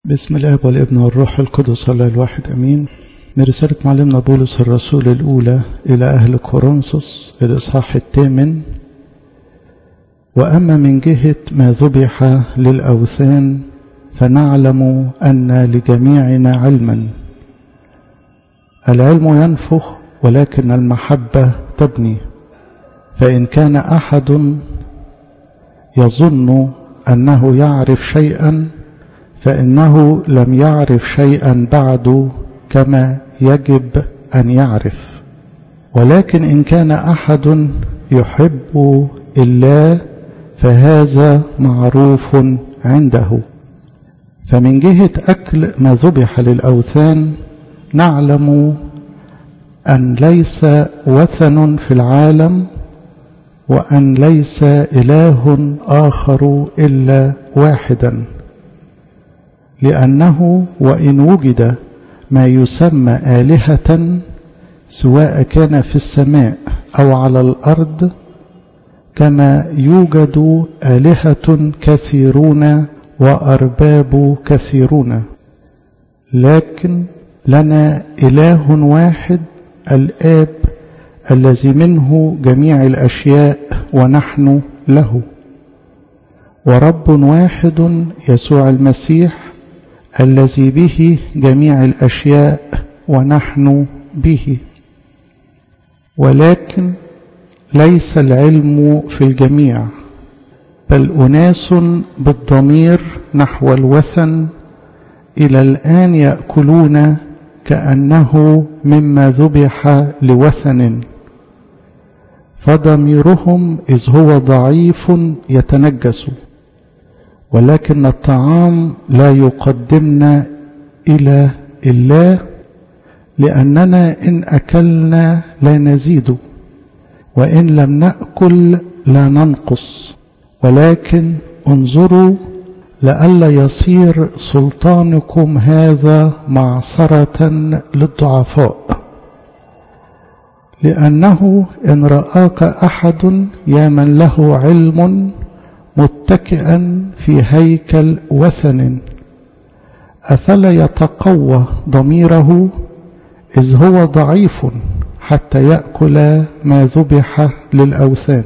بسم الاب والابن والروح القدس الله الواحد امين من رسالة معلمنا بولس الرسول الأولى إلى أهل كورنثوس الإصحاح الثامن وأما من جهة ما ذبح للأوثان فنعلم أن لجميعنا علما العلم ينفخ ولكن المحبة تبني فإن كان أحد يظن أنه يعرف شيئا فإنه لم يعرف شيئا بعد كما يجب أن يعرف ولكن إن كان أحد يحب الله فهذا معروف عنده فمن جهة أكل ما ذبح للأوثان نعلم أن ليس وثن في العالم وأن ليس إله آخر إلا واحدا لأنه وإن وجد ما يسمى آلهة سواء كان في السماء أو على الأرض كما يوجد آلهة كثيرون وأرباب كثيرون لكن لنا إله واحد الآب الذي منه جميع الأشياء ونحن له ورب واحد يسوع المسيح الذي به جميع الأشياء ونحن به ولكن ليس العلم في الجميع بل أناس بالضمير نحو الوثن إلى الآن يأكلون كأنه مما ذبح لوثن فضميرهم إذ هو ضعيف يتنجس ولكن الطعام لا يقدمنا إلى الله لأننا إن أكلنا لا نزيد وإن لم نأكل لا ننقص ولكن انظروا لئلا يصير سلطانكم هذا معصرة للضعفاء لأنه إن رآك أحد يا من له علم متكئا في هيكل وثن أفلا يتقوى ضميره إذ هو ضعيف حتى يأكل ما ذبح للأوثان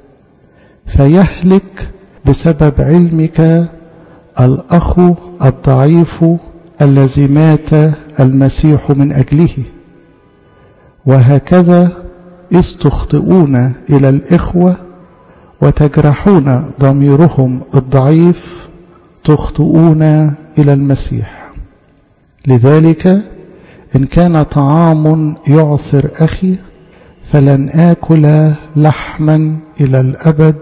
فيهلك بسبب علمك الأخ الضعيف الذي مات المسيح من أجله وهكذا إذ تخطئون إلى الإخوة وتجرحون ضميرهم الضعيف تخطئون إلى المسيح لذلك إن كان طعام يعثر أخي فلن آكل لحما إلى الأبد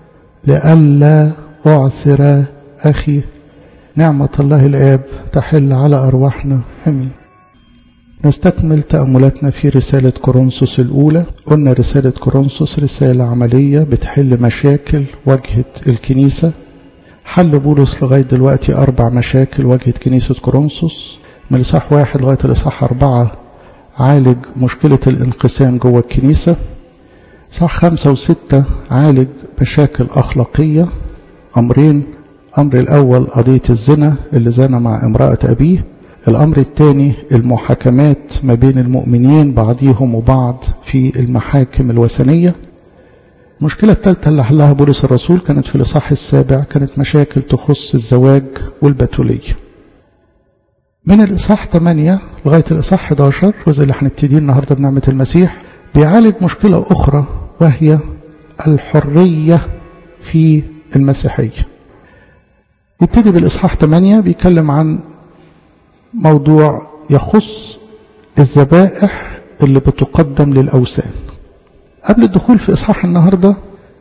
لئلا أعثر أخي نعمة الله الآب تحل على أرواحنا أمين نستكمل تأملاتنا في رسالة كورنثوس الأولى قلنا رسالة كورنثوس رسالة عملية بتحل مشاكل واجهت الكنيسة حل بولس لغاية دلوقتي أربع مشاكل واجهت كنيسة كورنثوس من الإصحاح واحد لغاية الإصحاح أربعة عالج مشكلة الانقسام جوه الكنيسة صح خمسة وستة عالج مشاكل أخلاقية أمرين الأمر الأول قضية الزنا اللي زنى مع امرأة أبيه الأمر الثاني المحاكمات ما بين المؤمنين بعضهم وبعض في المحاكم الوثنية المشكلة الثالثة اللي حلها بولس الرسول كانت في الإصحاح السابع كانت مشاكل تخص الزواج والبتولية من الإصحاح 8 لغاية الإصحاح 11 وزي اللي هنبتدي النهاردة بنعمة المسيح بيعالج مشكلة أخرى وهي الحرية في المسيحية يبتدي بالإصحاح 8 بيتكلم عن موضوع يخص الذبائح اللي بتقدم للأوثان قبل الدخول في إصحاح النهاردة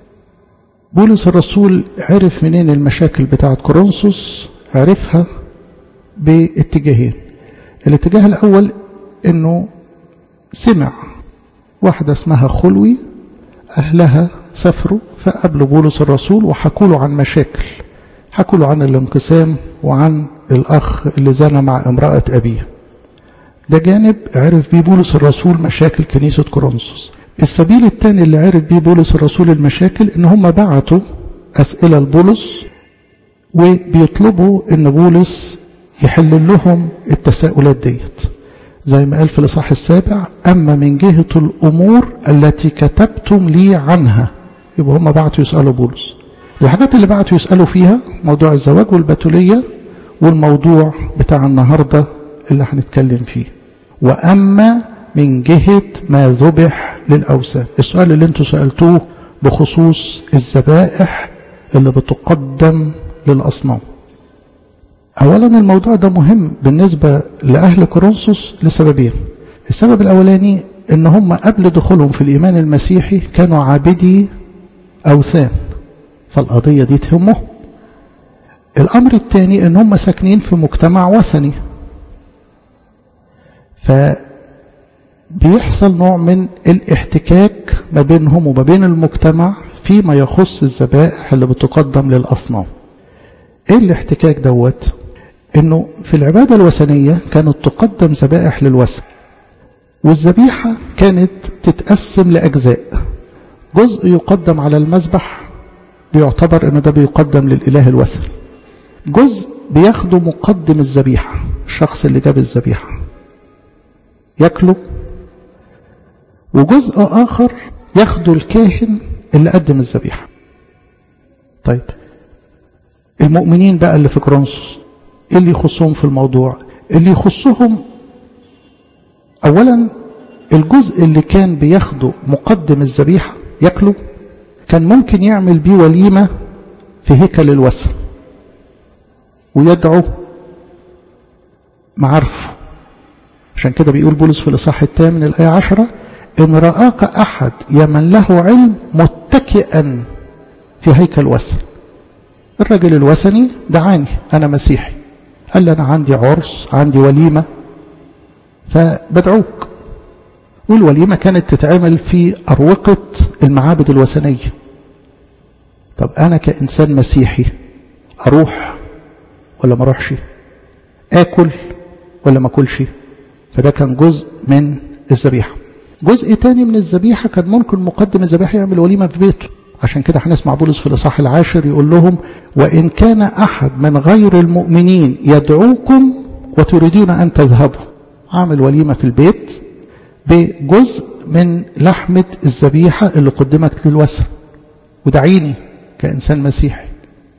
بولس الرسول عرف منين المشاكل بتاعة كورنثوس عرفها باتجاهين الاتجاه الأول أنه سمع واحدة اسمها خلوي أهلها سافروا فقابلوا بولس الرسول وحكوا له عن مشاكل حكوا له عن الانقسام وعن الأخ اللي زنى مع امرأة أبيه ده جانب عرف بيه بولس الرسول مشاكل كنيسة كورنثوس السبيل الثاني اللي عرف بيه بولس الرسول المشاكل ان هم بعتوا أسئلة لبولس وبيطلبوا ان بولس يحل لهم التساؤلات ديت زي ما قال في الإصحاح السابع أما من جهة الأمور التي كتبتم لي عنها يبقى هم بعتوا يسألوا بولس الحاجات اللي بعتوا يسألوا فيها موضوع الزواج والبتولية والموضوع بتاع النهاردة اللي هنتكلم فيه وأما من جهة ما ذبح للأوثان السؤال اللي انتوا سألتوه بخصوص الذبائح اللي بتقدم للأصنام أولا الموضوع ده مهم بالنسبة لأهل كورنثوس لسببين السبب الأولاني إن هم قبل دخولهم في الإيمان المسيحي كانوا عابدي أوثان فالقضية دي تهمهم الأمر الثاني إن هم ساكنين في مجتمع وثني فبيحصل نوع من الاحتكاك ما بينهم وما بين المجتمع فيما يخص الذبائح اللي بتقدم للأصنام ايه الاحتكاك دوت انه في العبادة الوثنية كانت تقدم ذبائح للوثن والذبيحة كانت تتقسم لأجزاء جزء يقدم على المذبح بيعتبر انه ده بيقدم للإله الوثن جزء بياخده مقدم الذبيحة الشخص اللي جاب الذبيحة ياكله وجزء آخر ياخده الكاهن اللي قدم الذبيحة طيب المؤمنين بقى اللي في كرونسوس ايه اللي يخصهم في الموضوع اللي يخصهم اولا الجزء اللي كان بياخده مقدم الذبيحة ياكله كان ممكن يعمل بيه وليمة في هيكل الوثن ويدعو معارفه عشان كده بيقول بولس في الإصحاح الثامن الآية عشرة إن رآك أحد يمن له علم متكئا في هيكل وثن الرجل الوثني دعاني أنا مسيحي قال لي أنا عندي عرس عندي وليمة فبدعوك والوليمة كانت تتعمل في أروقة المعابد الوثنية طب أنا كإنسان مسيحي أروح ولا ما أروحش آكل ولا ما أكلش فده كان جزء من الذبيحة جزء تاني من الذبيحة كان ممكن مقدم الذبيحة يعمل وليمة في بيته عشان كده هنسمع بولس في الإصحاح العاشر يقول لهم وإن كان أحد من غير المؤمنين يدعوكم وتريدون أن تذهبوا عامل وليمة في البيت بجزء من لحمة الذبيحة اللي قدمت للوثن ودعيني كإنسان مسيحي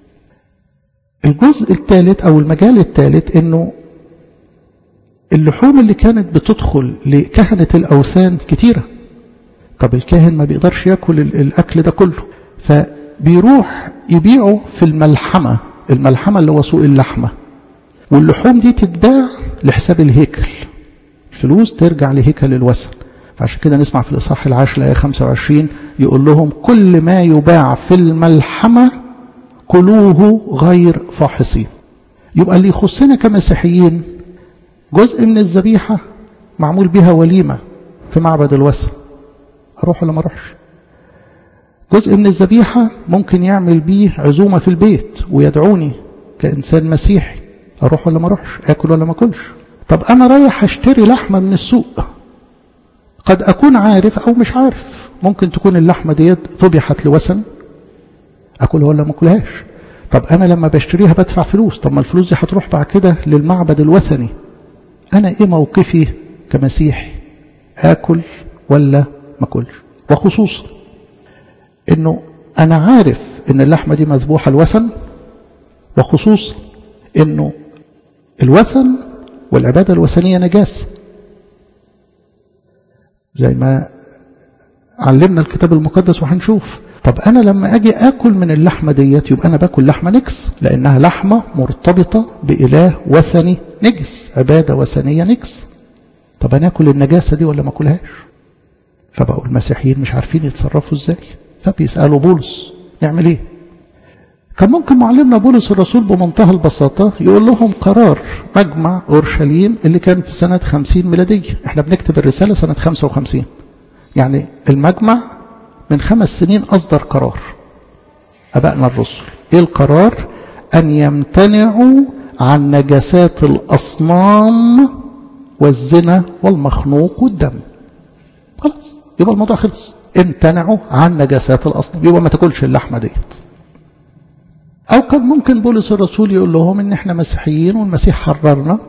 الجزء الثالث أو المجال الثالث إنه اللحوم اللي كانت بتدخل لكهنة الأوثان كتيرة طب الكاهن ما بيقدرش ياكل الأكل ده كله فبيروح يبيعه في الملحمة الملحمة اللي هو سوق اللحمة واللحوم دي تتباع لحساب الهيكل الفلوس ترجع لهيكل الوثن فعشان كده نسمع في الإصحاح العاشر الآية 25 يقول لهم كل ما يباع في الملحمة كلوه غير فاحصين يبقى اللي يخصنا كمسيحيين جزء من الذبيحة معمول بها وليمة في معبد الوثن أروح ولا ما أروحش جزء من الذبيحة ممكن يعمل بيه عزومة في البيت ويدعوني كإنسان مسيحي أروح ولا ما أروحش أكل ولا ما أكلش طب أنا رايح أشتري لحمة من السوق قد أكون عارف أو مش عارف ممكن تكون اللحمة ديت ذبحت لوثن أكلها ولا ما أكلهاش طب أنا لما بشتريها بدفع فلوس طب ما الفلوس دي هتروح بعد كده للمعبد الوثني أنا إيه موقفي كمسيحي آكل ولا ما أكلش وخصوصا إنه أنا عارف إن اللحمة دي مذبوحة الوثن وخصوصا إنه الوثن والعبادة الوثنية نجاسة زي ما علمنا الكتاب المقدس وهنشوف طب أنا لما أجي أكل من اللحمة ديت يبقى أنا باكل لحمة نجس لأنها لحمة مرتبطة بإله وثني نجس عبادة وثنية نجس طب أنا أكل النجاسة دي ولا ما أكلهاش فبقوا المسيحيين مش عارفين يتصرفوا إزاي فبيسألوا بولس نعمل إيه كان ممكن معلمنا بولس الرسول بمنتهى البساطة يقول لهم قرار مجمع أورشليم اللي كان في سنة 50 ميلادية احنا بنكتب الرسالة سنة 55 يعني المجمع من خمس سنين أصدر قرار أبائنا الرسل إيه القرار أن يمتنعوا عن نجاسات الأصنام والزنا والمخنوق والدم خلاص يبقى الموضوع خلص امتنعوا عن نجاسات الأصنام يبقى ما تاكلش اللحمة ديت أو كان ممكن بولس الرسول يقول لهم إن إحنا مسيحيين والمسيح حررنا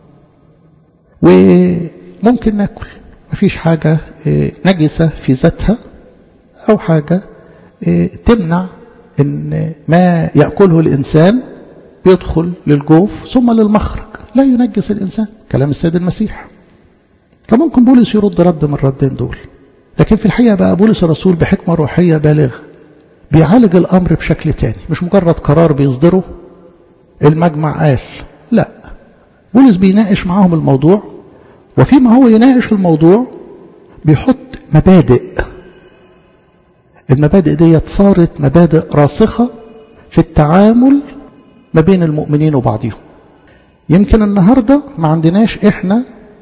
وممكن ناكل مفيش حاجة نجسة في ذاتها أو حاجة تمنع إن ما يأكله الإنسان يدخل للجوف ثم للمخرج لا ينجس الإنسان كلام السيد المسيح كان ممكن بولس يرد رد من الردين دول لكن في الحقيقة بقى بولس الرسول بحكمة روحية بالغة بيعالج الأمر بشكل تاني مش مجرد قرار بيصدره المجمع قال لا بولس بيناقش معاهم الموضوع وفيما هو يناقش الموضوع بيحط مبادئ المبادئ دي صارت مبادئ راسخة في التعامل ما بين المؤمنين وبعضهم يمكن النهاردة ما عندناش احنا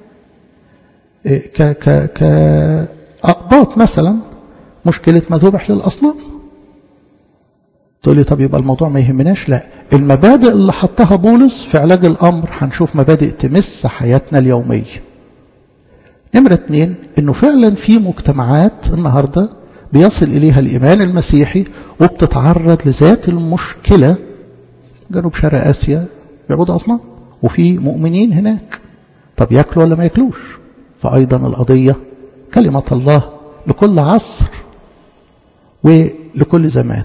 ك ك كأقباط مثلا مشكلة ما ذبح للأصنام تقول لي طب يبقى الموضوع ما يهمناش لا المبادئ اللي حطها بولس في علاج الأمر هنشوف مبادئ تمس حياتنا اليومية نمرة اتنين انه فعلا في مجتمعات النهاردة بيصل إليها الإيمان المسيحي وبتتعرض لذات المشكلة جنوب شرق آسيا بيعبدوا أصنام وفي مؤمنين هناك طب ياكلوا ولا ما ياكلوش فأيضا القضية كلمة الله لكل عصر ولكل زمان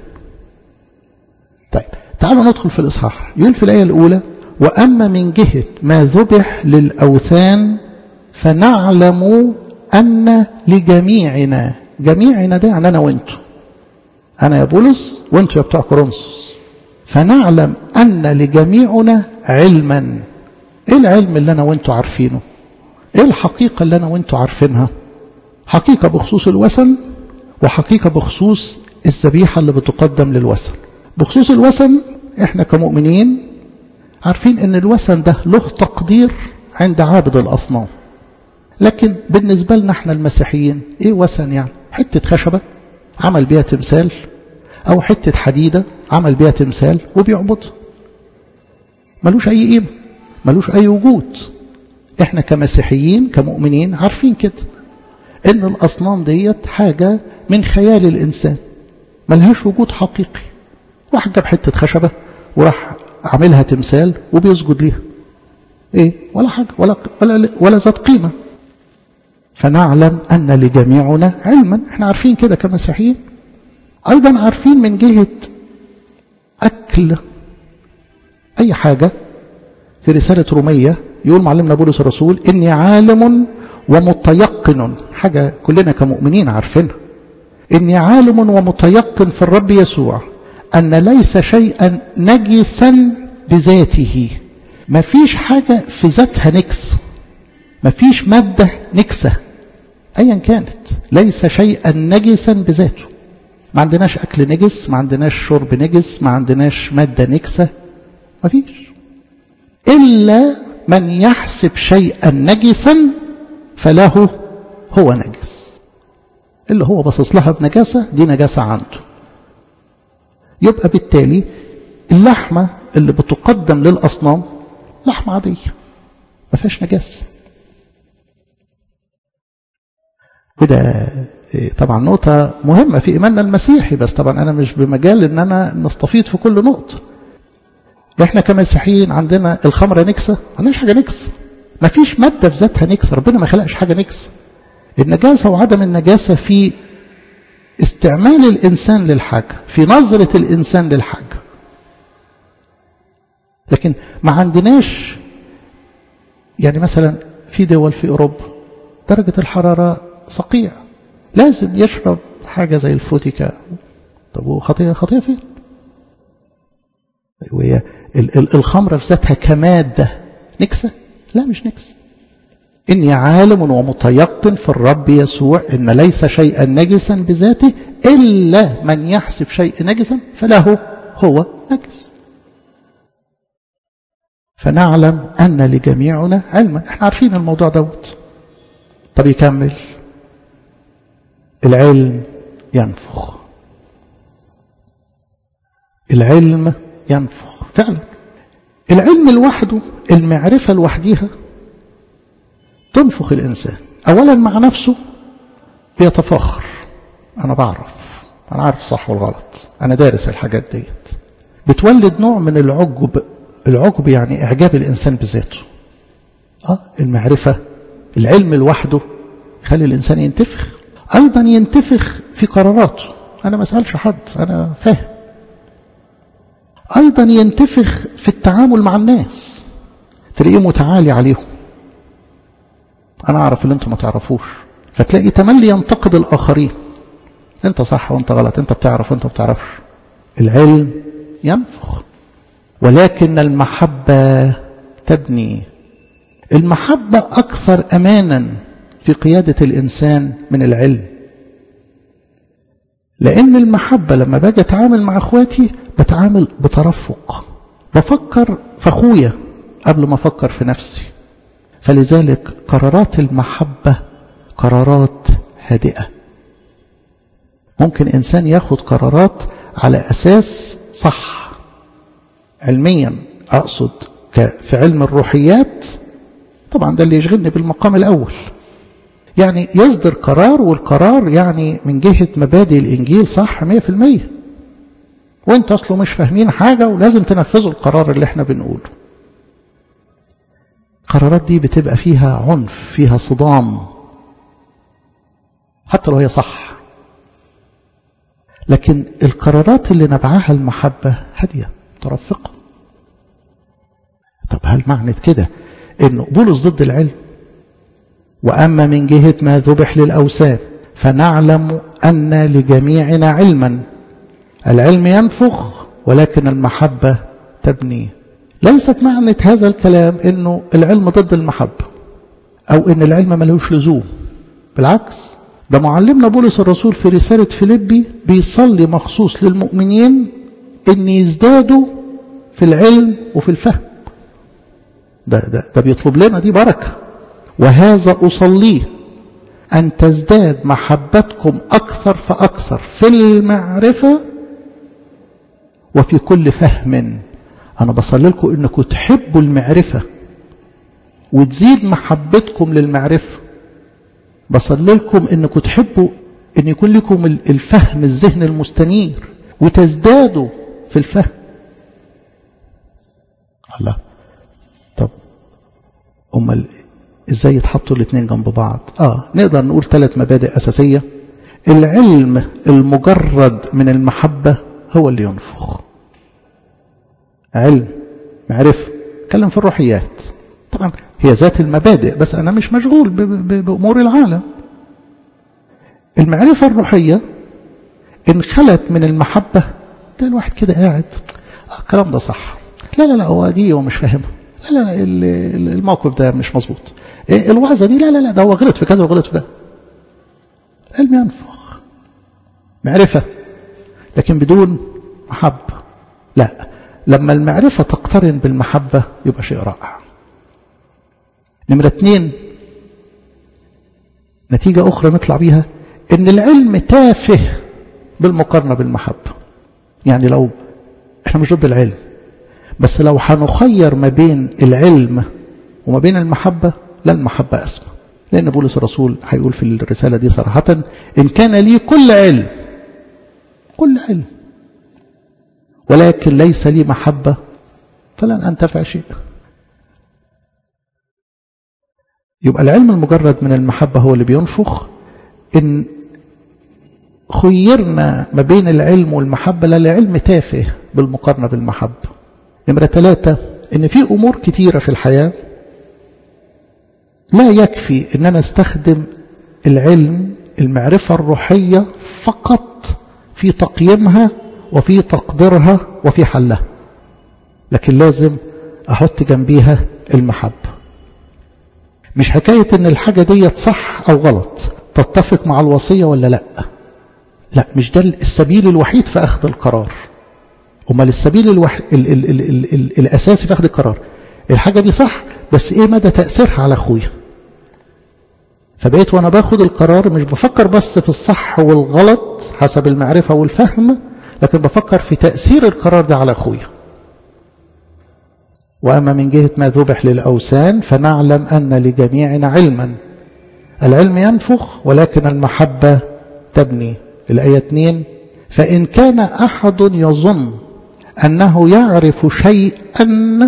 طيب تعالوا ندخل في الإصحاح يقول في الآية الأولى وأما من جهة ما ذبح للأوثان فنعلم أن لجميعنا جميعنا ده يعني أنا وأنتوا أنا يا بولس وأنتوا يا بتوع كورنثوس فنعلم أن لجميعنا علما إيه العلم اللي أنا وأنتوا عارفينه إيه الحقيقة اللي أنا وأنتوا عارفينها حقيقة بخصوص الوثن وحقيقة بخصوص الذبيحة اللي بتقدم للوثن بخصوص الوثن احنا كمؤمنين عارفين ان الوثن ده له تقدير عند عابد الأصنام لكن بالنسبة لنا احنا المسيحيين ايه وثن يعني حتة خشبة عمل بيها تمثال او حتة حديدة عمل بيها تمثال وبيعبد ملوش اي قيمة ملوش اي وجود احنا كمسيحيين كمؤمنين عارفين كده ان الاصنام ديت حاجة من خيال الانسان ملهاش وجود حقيقي واحد جاب حتة خشبة وراح عاملها تمثال وبيسجد ليها ايه ولا حاجة ولا, ولا, ولا ذات قيمة فنعلم أن لجميعنا علما احنا عارفين كده كمسيحيين أيضا عارفين من جهة أكل أي حاجة في رسالة رومية يقول معلمنا بولس الرسول إني عالم ومتيقن حاجة كلنا كمؤمنين عارفينها إني عالم ومتيقن في الرب يسوع أن ليس شيئا نجسا بذاته ما فيش حاجة في ذاتها نكس ما فيش مادة نكسة أيا كانت ليس شيئا نجسا بذاته ما عندناش أكل نجس ما عندناش شرب نجس ما عندناش مادة نكسة ما فيش إلا من يحسب شيئا نجسا فله هو نجس اللي هو بصص لها بنجاسة دي نجاسة عنده يبقى بالتالي اللحمة اللي بتقدم للأصنام لحمة عادية ما فيهاش نجاسة وده طبعا نقطة مهمة في إيماننا المسيحي بس طبعا أنا مش بمجال إن أنا نستفيد في كل نقطة إحنا كمسيحيين عندنا الخمرة نكسة ما عندناش حاجة نكسة ما فيش مادة في ذاتها نكسة ربنا ما خلقش حاجة نكسة النجاسة وعدم النجاسة في استعمال الإنسان للحاجة في نظرة الإنسان للحاجة لكن ما عندناش يعني مثلا في دول في أوروبا درجة الحرارة صقيع لازم يشرب حاجة زي الفوتيكا طب وخطية خطية فين وهي الخمرة في ذاتها كمادة نكسة لا مش نكسة إني عالم ومتيقن في الرب يسوع إن ليس شيئا نجسا بذاته إلا من يحسب شيء نجسا فله هو نجس فنعلم أن لجميعنا علما احنا عارفين الموضوع دوت طب يكمل العلم ينفخ العلم ينفخ فعلا العلم لوحده المعرفة لوحديها تنفخ الإنسان أولا مع نفسه بيتفاخر أنا بعرف أنا عارف الصح والغلط أنا دارس الحاجات ديت بتولد نوع من العجب العجب يعني إعجاب الإنسان بذاته آه المعرفة العلم لوحده يخلي الإنسان ينتفخ أيضا ينتفخ في قراراته أنا ما أسألش حد أنا فاهم أيضا ينتفخ في التعامل مع الناس تلاقيه متعالي عليهم أنا أعرف اللي أنتم ما تعرفوش فتلاقي تملي ينتقد الآخرين أنت صح وأنت غلط أنت بتعرف وأنت بتعرفش العلم ينفخ ولكن المحبة تبني المحبة أكثر أمانا في قيادة الإنسان من العلم لأن المحبة لما باجي أتعامل مع أخواتي بتعامل بترفق بفكر في أخويا قبل ما أفكر في نفسي فلذلك قرارات المحبة قرارات هادئة ممكن إنسان ياخد قرارات على أساس صح علميا أقصد في علم الروحيات طبعا ده اللي يشغلني بالمقام الأول يعني يصدر قرار والقرار يعني من جهة مبادئ الإنجيل صح 100% وانت أصله مش فاهمين حاجة ولازم تنفذوا القرار اللي احنا بنقوله القرارات دي بتبقى فيها عنف فيها صدام حتى لو هي صح لكن القرارات اللي نبعها المحبة هادية مترفقة طب هل معنى كده انه بولس ضد العلم وأما من جهة ما ذبح للأوثان فنعلم أن لجميعنا علما العلم ينفخ ولكن المحبة تبني ليست معنى هذا الكلام أنه العلم ضد المحبة أو أن العلم ملوش لزوم بالعكس ده معلمنا بولس الرسول في رسالة فيليبي بيصلي مخصوص للمؤمنين أن يزدادوا في العلم وفي الفهم ده, ده, ده بيطلب لنا دي بركة وهذا أصليه أن تزداد محبتكم أكثر فأكثر في المعرفة وفي كل فهم أنا بصلي لكم أنكم تحبوا المعرفة وتزيد محبتكم للمعرفة بصلي لكم أنكم تحبوا أن يكون لكم الفهم الذهن المستنير وتزدادوا في الفهم الله طب أمال ازاي يتحطوا الاثنين جنب بعض اه نقدر نقول ثلاث مبادئ اساسيه العلم المجرد من المحبه هو اللي ينفخ علم معرفه اتكلم في الروحيات طبعا هي ذات المبادئ بس انا مش مشغول بامور العالم المعرفه الروحيه ان خلت من المحبه ده الواحد كده قاعد آه الكلام ده صح لا لا لا هو دي هو مش فاهمها لا لا الموقف ده مش مظبوط الوعظه دي لا لا لا ده هو غلط في كذا وغلط في ده علم ينفخ معرفه لكن بدون محبه لا لما المعرفه تقترن بالمحبه يبقى شيء رائع نمره اثنين نتيجه اخرى نطلع بيها ان العلم تافه بالمقارنه بالمحبه يعني لو احنا مش ضد العلم بس لو هنخير ما بين العلم وما بين المحبة لا المحبة أسمى لأن بولس الرسول هيقول في الرسالة دي صراحة إن كان لي كل علم كل علم ولكن ليس لي محبة فلن أنتفع شيء يبقى العلم المجرد من المحبة هو اللي بينفخ إن خيرنا ما بين العلم والمحبة لا العلم تافه بالمقارنة بالمحبة نمرة ثلاثة إن في أمور كتيرة في الحياة لا يكفي إن أنا استخدم العلم المعرفة الروحية فقط في تقييمها وفي تقديرها وفي حلها لكن لازم أحط جنبيها المحبة مش حكاية إن الحاجة دي صح أو غلط تتفق مع الوصية ولا لا لا مش ده السبيل الوحيد في أخذ القرار امال السبيل الوح... ال... ال... ال... ال... ال... الاساسي في اخذ القرار الحاجه دي صح بس ايه مدى تاثيرها على اخويا فبقيت وانا باخد القرار مش بفكر بس في الصح والغلط حسب المعرفه والفهم لكن بفكر في تاثير القرار ده على اخويا واما من جهه ما ذبح للاوثان فنعلم ان لجميعنا علما العلم ينفخ ولكن المحبه تبني الايه 2 فان كان احد يظن أنه يعرف شيئا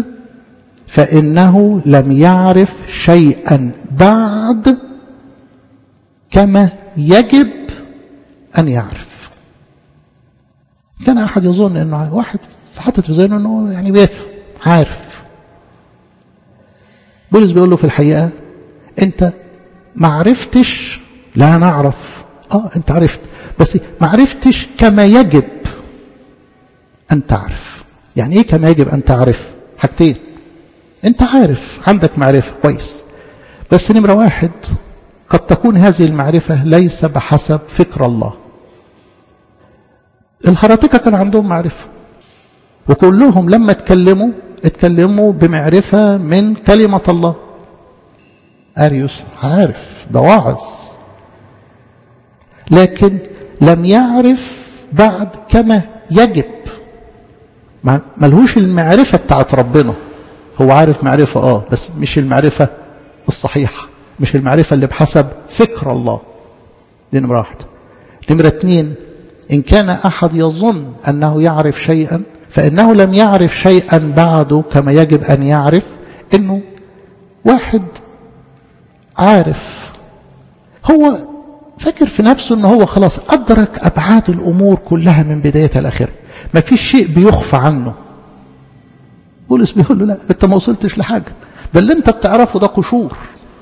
فإنه لم يعرف شيئا بعد كما يجب أن يعرف كان أحد يظن أنه واحد حاطط في ذهنه أنه يعني بيفهم عارف بولس بيقول له في الحقيقة أنت ما عرفتش لا أنا أعرف آه أنت عرفت بس ما عرفتش كما يجب أن تعرف يعني إيه كما يجب أن تعرف حاجتين أنت عارف عندك معرفة كويس بس نمرة واحد قد تكون هذه المعرفة ليس بحسب فكر الله الهرطقة كان عندهم معرفة وكلهم لما اتكلموا اتكلموا بمعرفة من كلمة الله أريوس عارف ده واعظ لكن لم يعرف بعد كما يجب ملهوش المعرفة بتاعت ربنا هو عارف معرفة اه بس مش المعرفة الصحيحة مش المعرفة اللي بحسب فكر الله دي نمرة واحدة نمرة اتنين إن كان أحد يظن أنه يعرف شيئا فإنه لم يعرف شيئا بعده كما يجب أن يعرف إنه واحد عارف هو فكر في نفسه أنه هو خلاص أدرك أبعاد الأمور كلها من بداية الآخرة ما فيش شيء بيخفى عنه بولس بيقول له لا أنت ما وصلتش لحاجة ده اللي أنت بتعرفه ده قشور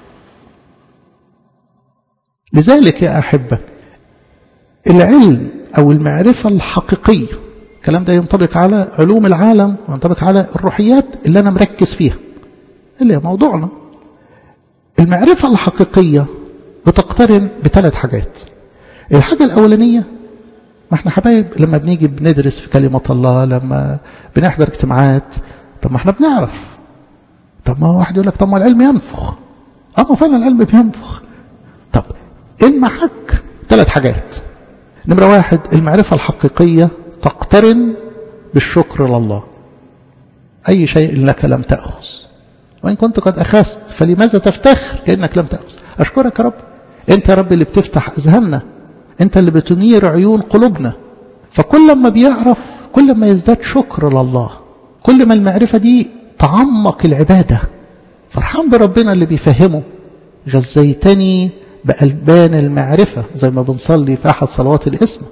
لذلك يا أحبة العلم أو المعرفة الحقيقية الكلام ده ينطبق على علوم العالم وينطبق على الروحيات اللي أنا مركز فيها اللي هي موضوعنا المعرفة الحقيقية بتقترن بثلاث حاجات الحاجة الأولانية ما احنا حبايب لما بنيجي بندرس في كلمة الله لما بنحضر اجتماعات طب ما احنا بنعرف طب ما واحد يقول لك طب ما العلم ينفخ اه ما فعلا العلم بينفخ طب ايه المحك ثلاث حاجات نمرة واحد المعرفة الحقيقية تقترن بالشكر لله أي شيء لك لم تأخذ وإن كنت قد أخذت فلماذا تفتخر كأنك لم تأخذ أشكرك يا رب أنت يا رب اللي بتفتح أذهاننا أنت اللي بتنير عيون قلوبنا فكل ما بيعرف كل ما يزداد شكر لله كل ما المعرفة دي تعمق العبادة فرحان بربنا اللي بيفهمه غزيتني بألبان المعرفة زي ما بنصلي في أحد صلوات الاسم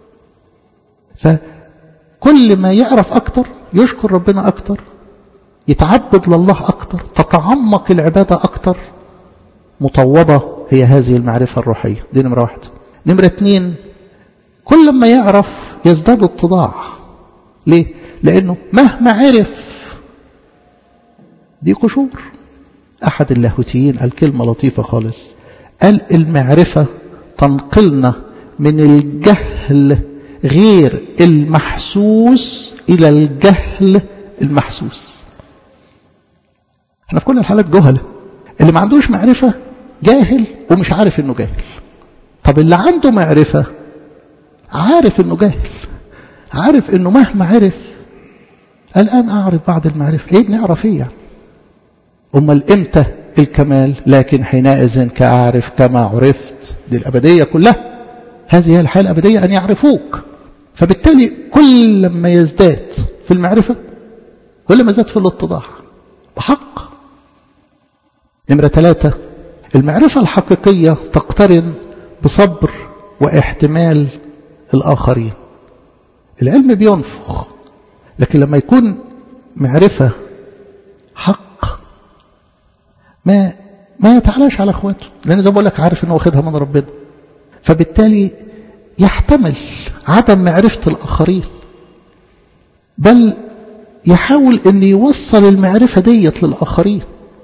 فكل ما يعرف أكتر يشكر ربنا أكتر يتعبد لله أكتر تتعمق العبادة أكتر مطوبة هي هذه المعرفة الروحية دي نمرة واحد نمرة اتنين كل ما يعرف يزداد اتضاع ليه؟ لأنه مهما عرف دي قشور أحد اللاهوتيين قال كلمة لطيفة خالص قال المعرفة تنقلنا من الجهل غير المحسوس إلى الجهل المحسوس احنا في كل الحالات جهلة اللي ما عندوش معرفة جاهل ومش عارف انه جاهل طب اللي عنده معرفة عارف انه جاهل عارف انه مهما عرف الآن أعرف بعض المعرفة ايه بنعرف ايه يعني أمال امتى الكمال لكن حينئذ كأعرف كما عرفت دي الأبدية كلها هذه هي الحياة الأبدية أن يعرفوك فبالتالي كل ما يزداد في المعرفة كل ما زاد في الاتضاع بحق نمرة ثلاثة المعرفة الحقيقية تقترن بصبر واحتمال الآخرين العلم بينفخ لكن لما يكون معرفة حق ما ما يتعلاش على اخواته لان زي ما بقول لك عارف انه واخدها من ربنا فبالتالي يحتمل عدم معرفة الآخرين بل يحاول أن يوصل المعرفة ديت للآخرين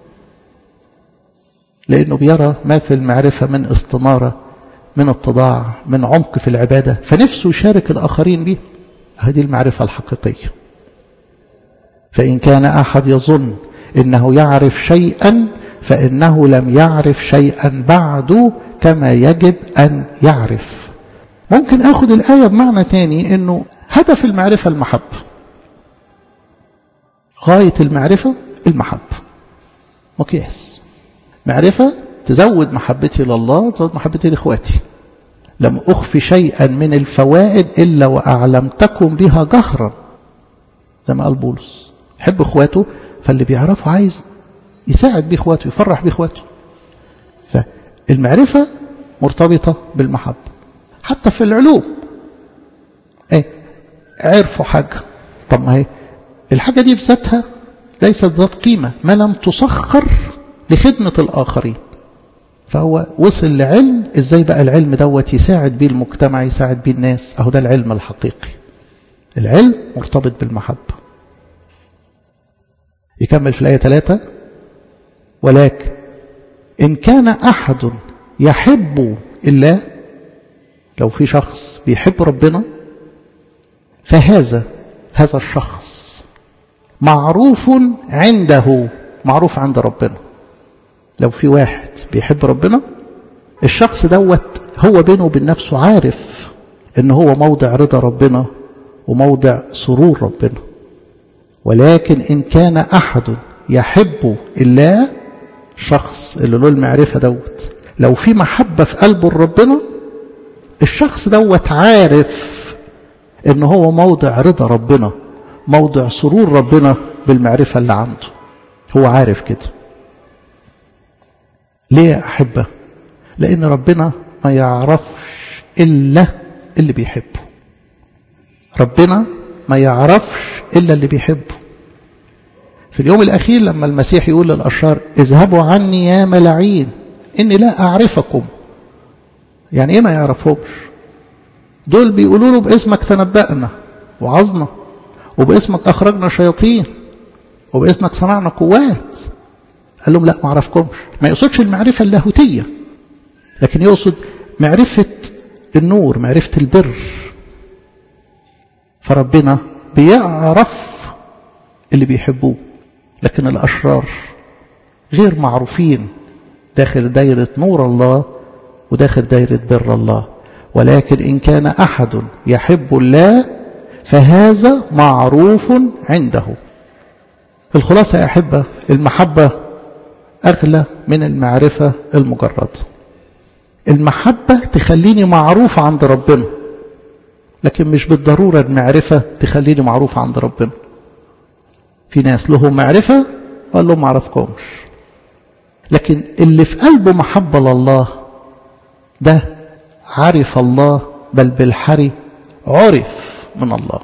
لأنه بيرى ما في المعرفة من استنارة من اتضاع من عمق في العبادة فنفسه يشارك الآخرين به هذه المعرفة الحقيقية فإن كان أحد يظن إنه يعرف شيئا فإنه لم يعرف شيئا بعد كما يجب أن يعرف ممكن أخذ الآية بمعنى تاني أنه هدف المعرفة المحبة غاية المعرفة المحبة مقياس معرفة تزود محبتي لله تزود محبتي لإخواتي لم أخفي شيئا من الفوائد إلا وأعلمتكم بها جهرا زي ما قال بولس يحب اخواته فاللي بيعرفه عايز يساعد بيه اخواته يفرح بيه اخواته فالمعرفة مرتبطة بالمحبة حتى في العلوم ايه عرفوا حاجة طب ما هي الحاجة دي بذاتها ليست ذات قيمة ما لم تسخر لخدمة الآخرين فهو وصل لعلم ازاي بقى العلم دوت يساعد بيه المجتمع يساعد بيه الناس اهو ده العلم الحقيقي العلم مرتبط بالمحبة يكمل في الآية ثلاثة ولكن إن كان أحد يحب الله لو في شخص بيحب ربنا فهذا هذا الشخص معروف عنده معروف عند ربنا لو في واحد بيحب ربنا الشخص دوت هو بينه وبين نفسه عارف ان هو موضع رضا ربنا وموضع سرور ربنا ولكن ان كان احد يحب الله شخص اللي له المعرفه دوت لو في محبه في قلبه لربنا الشخص دوت عارف ان هو موضع رضا ربنا موضع سرور ربنا بالمعرفه اللي عنده هو عارف كده ليه يا أحبة لأن ربنا ما يعرفش إلا اللي بيحبه ربنا ما يعرفش إلا اللي بيحبه في اليوم الأخير لما المسيح يقول للأشرار اذهبوا عني يا ملاعين إني لا أعرفكم يعني إيه ما يعرفهمش دول بيقولوا له باسمك تنبأنا وعظنا وباسمك أخرجنا شياطين وباسمك صنعنا قوات قال لهم لا ما اعرفكمش ما يقصدش المعرفة اللاهوتية لكن يقصد معرفة النور معرفة البر فربنا بيعرف اللي بيحبوه لكن الأشرار غير معروفين داخل دايرة نور الله وداخل دايرة بر الله ولكن إن كان أحد يحب الله فهذا معروف عنده الخلاصة يا أحبة المحبة أغلى من المعرفة المجردة المحبة تخليني معروف عند ربنا لكن مش بالضرورة المعرفة تخليني معروف عند ربنا في ناس لهم معرفة وقال لهم معرفكمش لكن اللي في قلبه محبة لله ده عرف الله بل بالحري عرف من الله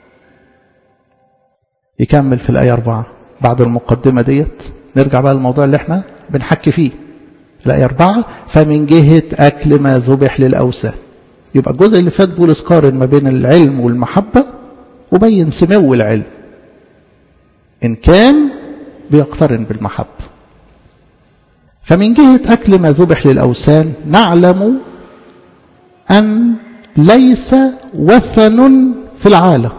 يكمل في الآية أربعة بعد المقدمة ديت نرجع بقى للموضوع اللي احنا بنحكي فيه الآية أربعة فمن جهة أكل ما ذبح للأوثان يبقى الجزء اللي فات بولس قارن ما بين العلم والمحبة وبين سمو العلم إن كان بيقترن بالمحبة فمن جهة أكل ما ذبح للأوثان نعلم أن ليس وثن في العالم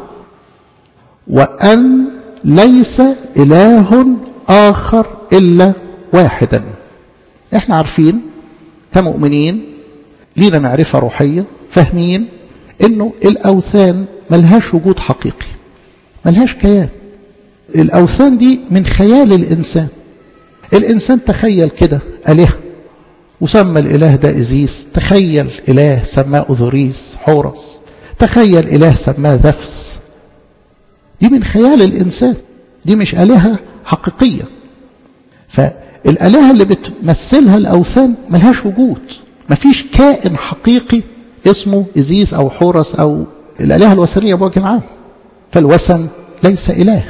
وأن ليس إله آخر إلا واحدا احنا عارفين كمؤمنين لينا معرفة روحية فاهمين انه الاوثان ملهاش وجود حقيقي ملهاش كيان الاوثان دي من خيال الانسان الانسان تخيل كده الهه وسمى الاله ده ازيس تخيل اله سماه اذوريس حورس تخيل اله سماه ذفس دي من خيال الانسان دي مش الهه حقيقيه فالالهه اللي بتمثلها الاوثان ملهاش وجود مفيش كائن حقيقي اسمه إزيس أو حورس أو الآلهة الوثنية بوجه عام فالوثن ليس إله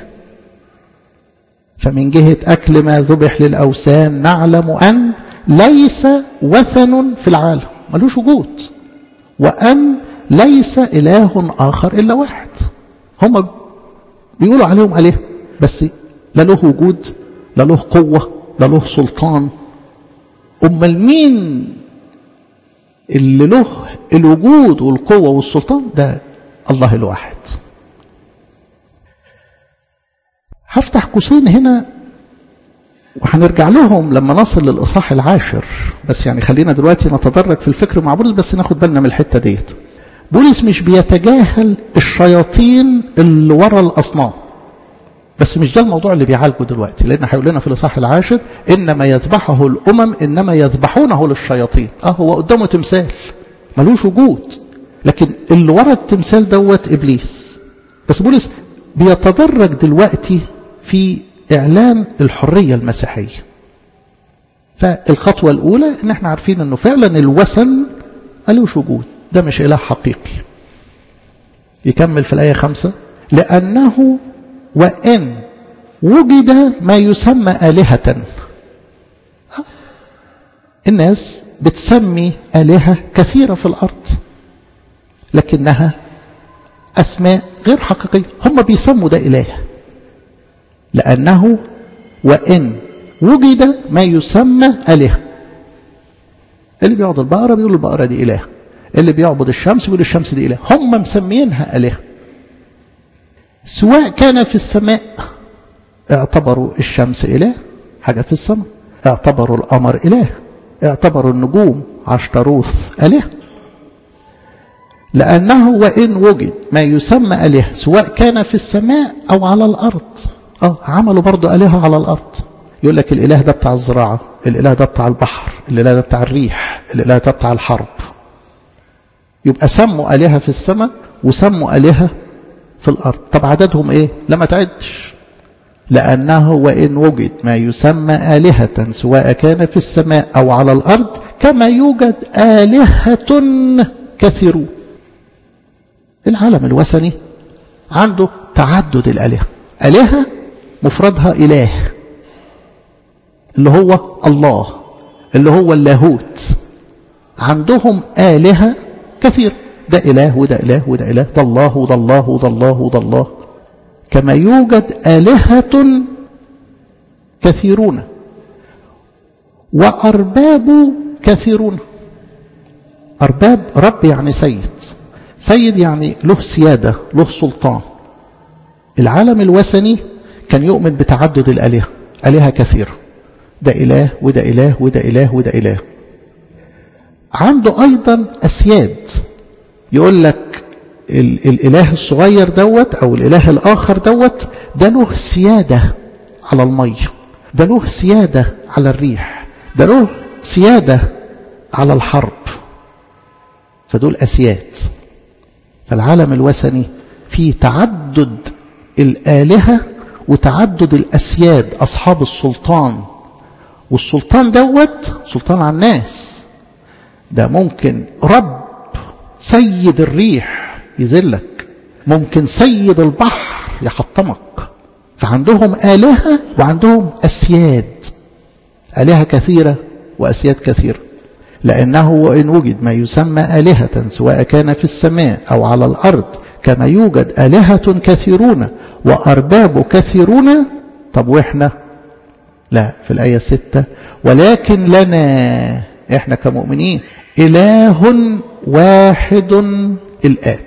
فمن جهة أكل ما ذبح للأوثان نعلم أن ليس وثن في العالم ملوش وجود وأن ليس إله آخر إلا واحد هم بيقولوا عليهم عليه بس لا له وجود لا له قوة لا له سلطان أمال مين اللي له الوجود والقوة والسلطان ده الله الواحد هفتح قوسين هنا وهنرجع لهم لما نصل للإصحاح العاشر بس يعني خلينا دلوقتي نتدرج في الفكر مع بولس بس ناخد بالنا من الحتة ديت بولس مش بيتجاهل الشياطين اللي ورا الأصنام بس مش ده الموضوع اللي بيعالجه دلوقتي لأن هيقول لنا في الإصحاح العاشر إنما يذبحه الأمم إنما يذبحونه للشياطين أه هو قدامه تمثال ملوش وجود لكن اللي ورا التمثال دوت إبليس بس بولس بيتدرج دلوقتي في إعلان الحرية المسيحية فالخطوة الأولى إن احنا عارفين إنه فعلا الوثن ملوش وجود ده مش إله حقيقي يكمل في الآية خمسة لأنه وإن وجد ما يسمى آلهة الناس بتسمي آلهة كثيرة في الأرض لكنها أسماء غير حقيقية هم بيسموا ده إله لأنه وإن وجد ما يسمى آلهة اللي بيعبد البقرة بيقول البقرة دي إله اللي بيعبد الشمس بيقول الشمس دي إله هم مسمينها آلهة سواء كان في السماء اعتبروا الشمس إله حاجة في السماء اعتبروا القمر إله اعتبروا النجوم عشتروث إله لأنه وإن وجد ما يسمى آلهة سواء كان في السماء أو على الأرض اه عملوا برضو آلهة على الأرض يقول لك الإله ده بتاع الزراعة الإله ده بتاع البحر الإله ده بتاع الريح الإله ده بتاع الحرب يبقى سموا آلهة في السماء وسموا آلهة في الأرض طب عددهم إيه لما تعدش لأنه وإن وجد ما يسمى آلهة سواء كان في السماء أو على الأرض كما يوجد آلهة كثيرون العالم الوثني عنده تعدد الآلهة آلهة مفردها إله اللي هو الله اللي هو اللاهوت عندهم آلهة كثير ده إله وده إله وده إله ده الله وده الله وده الله وده الله كما يوجد آلهة كثيرون وأرباب كثيرون أرباب رب يعني سيد سيد يعني له سيادة له سلطان العالم الوثني كان يؤمن بتعدد الآلهة آلهة كثيرة ده إله وده إله وده إله وده إله عنده أيضا أسياد يقول لك الإله الصغير دوت أو الإله الآخر دوت ده له سيادة على المية ده له سيادة على الريح ده له سيادة على الحرب فدول أسياد فالعالم الوثني فيه تعدد الآلهة وتعدد الأسياد أصحاب السلطان والسلطان دوت سلطان على الناس ده ممكن رب سيد الريح يذلك ممكن سيد البحر يحطمك فعندهم آلهة وعندهم أسياد آلهة كثيرة وأسياد كثيرة لأنه وإن وجد ما يسمى آلهة سواء كان في السماء أو على الأرض كما يوجد آلهة كثيرون وأرباب كثيرون طب وإحنا لا في الآية الستة ولكن لنا إحنا كمؤمنين إله واحد الآب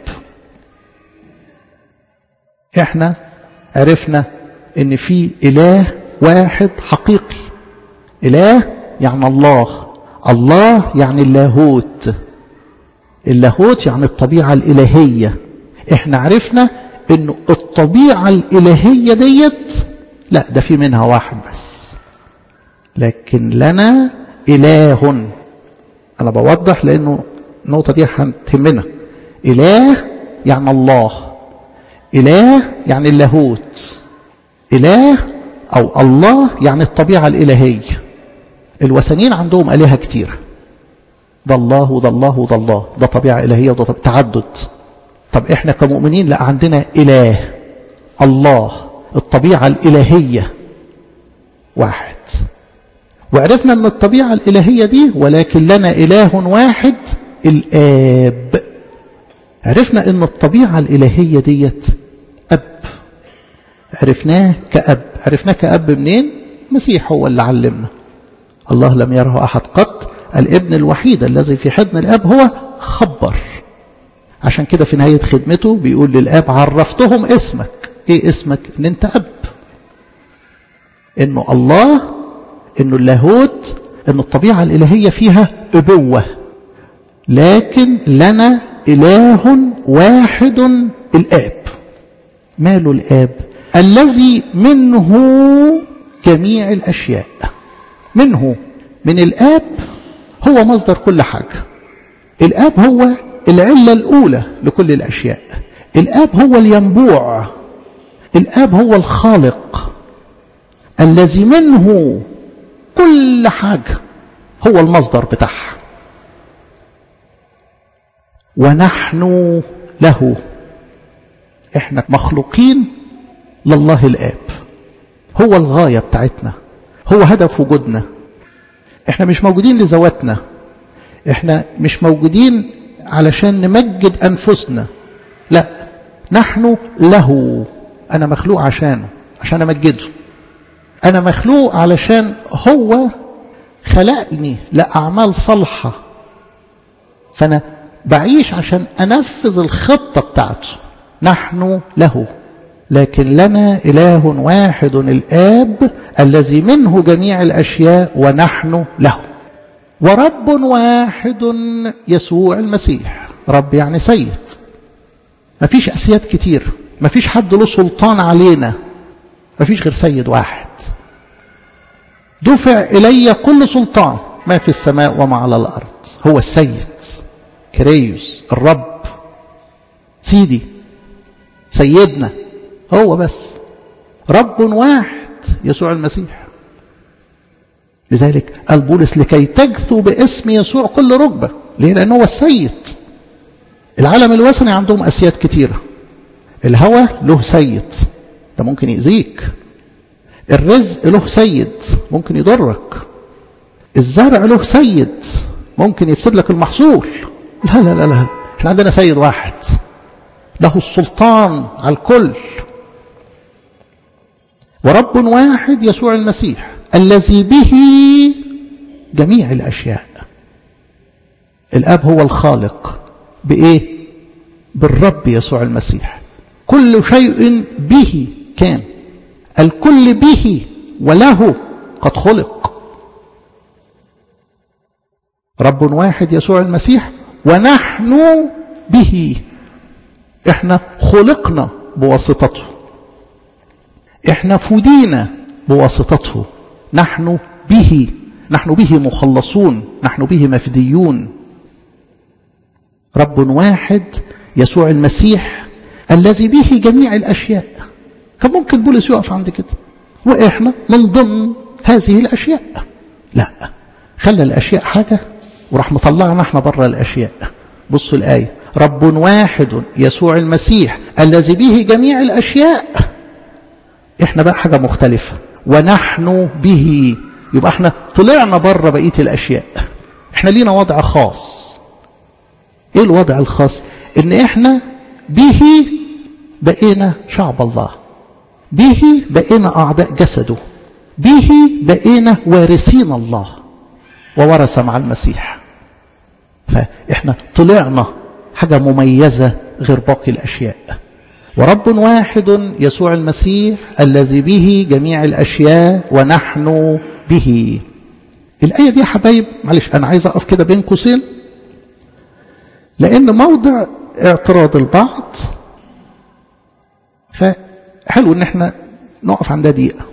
إحنا عرفنا إن في إله واحد حقيقي إله يعني الله الله يعني اللاهوت اللاهوت يعني الطبيعة الإلهية إحنا عرفنا إنه الطبيعة الإلهية ديت لا ده في منها واحد بس لكن لنا إله أنا بوضح لأنه النقطة دي هتهمنا إله يعني الله إله يعني اللاهوت إله أو الله يعني الطبيعة الإلهية الوثنيين عندهم آلهة كتير ده الله وده الله وده الله ده طبيعة إلهية وده طبيعة تعدد طب إحنا كمؤمنين لا عندنا إله الله الطبيعة الإلهية واحد وعرفنا أن الطبيعة الإلهية دي ولكن لنا إله واحد الآب عرفنا أن الطبيعة الإلهية ديت أب عرفناه كأب عرفناه كأب منين مسيح هو اللي علمنا الله لم يره أحد قط الابن الوحيد الذي في حضن الأب هو خبر عشان كده في نهاية خدمته بيقول للآب عرفتهم اسمك ايه اسمك ان انت أب انه الله انه اللاهوت ان الطبيعة الإلهية فيها أبوة لكن لنا إله واحد الآب ماله الآب الذي منه جميع الأشياء منه من الآب هو مصدر كل حاجة الآب هو العلة الأولى لكل الأشياء الآب هو الينبوع الآب هو الخالق الذي منه كل حاجة هو المصدر بتاعها ونحن له احنا مخلوقين لله الآب هو الغاية بتاعتنا هو هدف وجودنا احنا مش موجودين لذواتنا احنا مش موجودين علشان نمجد أنفسنا لا نحن له أنا مخلوق عشانه عشان أمجده أنا مخلوق علشان هو خلقني لأعمال صالحة فأنا بعيش عشان أنفذ الخطة بتاعته نحن له لكن لنا إله واحد الآب الذي منه جميع الأشياء ونحن له ورب واحد يسوع المسيح رب يعني سيد مفيش أسياد كتير مفيش حد له سلطان علينا مفيش غير سيد واحد دفع إلي كل سلطان ما في السماء وما على الأرض هو السيد كريوس الرب سيدي سيدنا هو بس رب واحد يسوع المسيح لذلك قال بولس لكي تجثو باسم يسوع كل ركبة ليه لأنه هو السيد العالم الوثني عندهم أسياد كتيرة الهوى له سيد ده ممكن يأذيك الرزق له سيد ممكن يضرك الزرع له سيد ممكن يفسد لك المحصول لا لا لا لا احنا عندنا سيد واحد له السلطان على الكل ورب واحد يسوع المسيح الذي به جميع الأشياء الآب هو الخالق بإيه؟ بالرب يسوع المسيح كل شيء به كان الكل به وله قد خلق رب واحد يسوع المسيح ونحن به احنا خلقنا بواسطته احنا فدينا بواسطته نحن به نحن به مخلصون نحن به مفديون رب واحد يسوع المسيح الذي به جميع الأشياء كان ممكن بولس يقف عند كده وإحنا من ضمن هذه الأشياء لا خلى الأشياء حاجة وراح مطلعنا احنا بره الأشياء بصوا الآية رب واحد يسوع المسيح الذي به جميع الأشياء احنا بقى حاجة مختلفة ونحن به يبقى احنا طلعنا بره بقية الأشياء احنا لينا وضع خاص ايه الوضع الخاص ان احنا به بقينا شعب الله به بقينا أعضاء جسده به بقينا وارثين الله وورث مع المسيح فإحنا طلعنا حاجة مميزة غير باقي الأشياء ورب واحد يسوع المسيح الذي به جميع الأشياء ونحن به الآية دي يا حبايب معلش أنا عايز أقف كده بين قوسين لأن موضع اعتراض البعض فحلو ان احنا نقف عندها دقيقة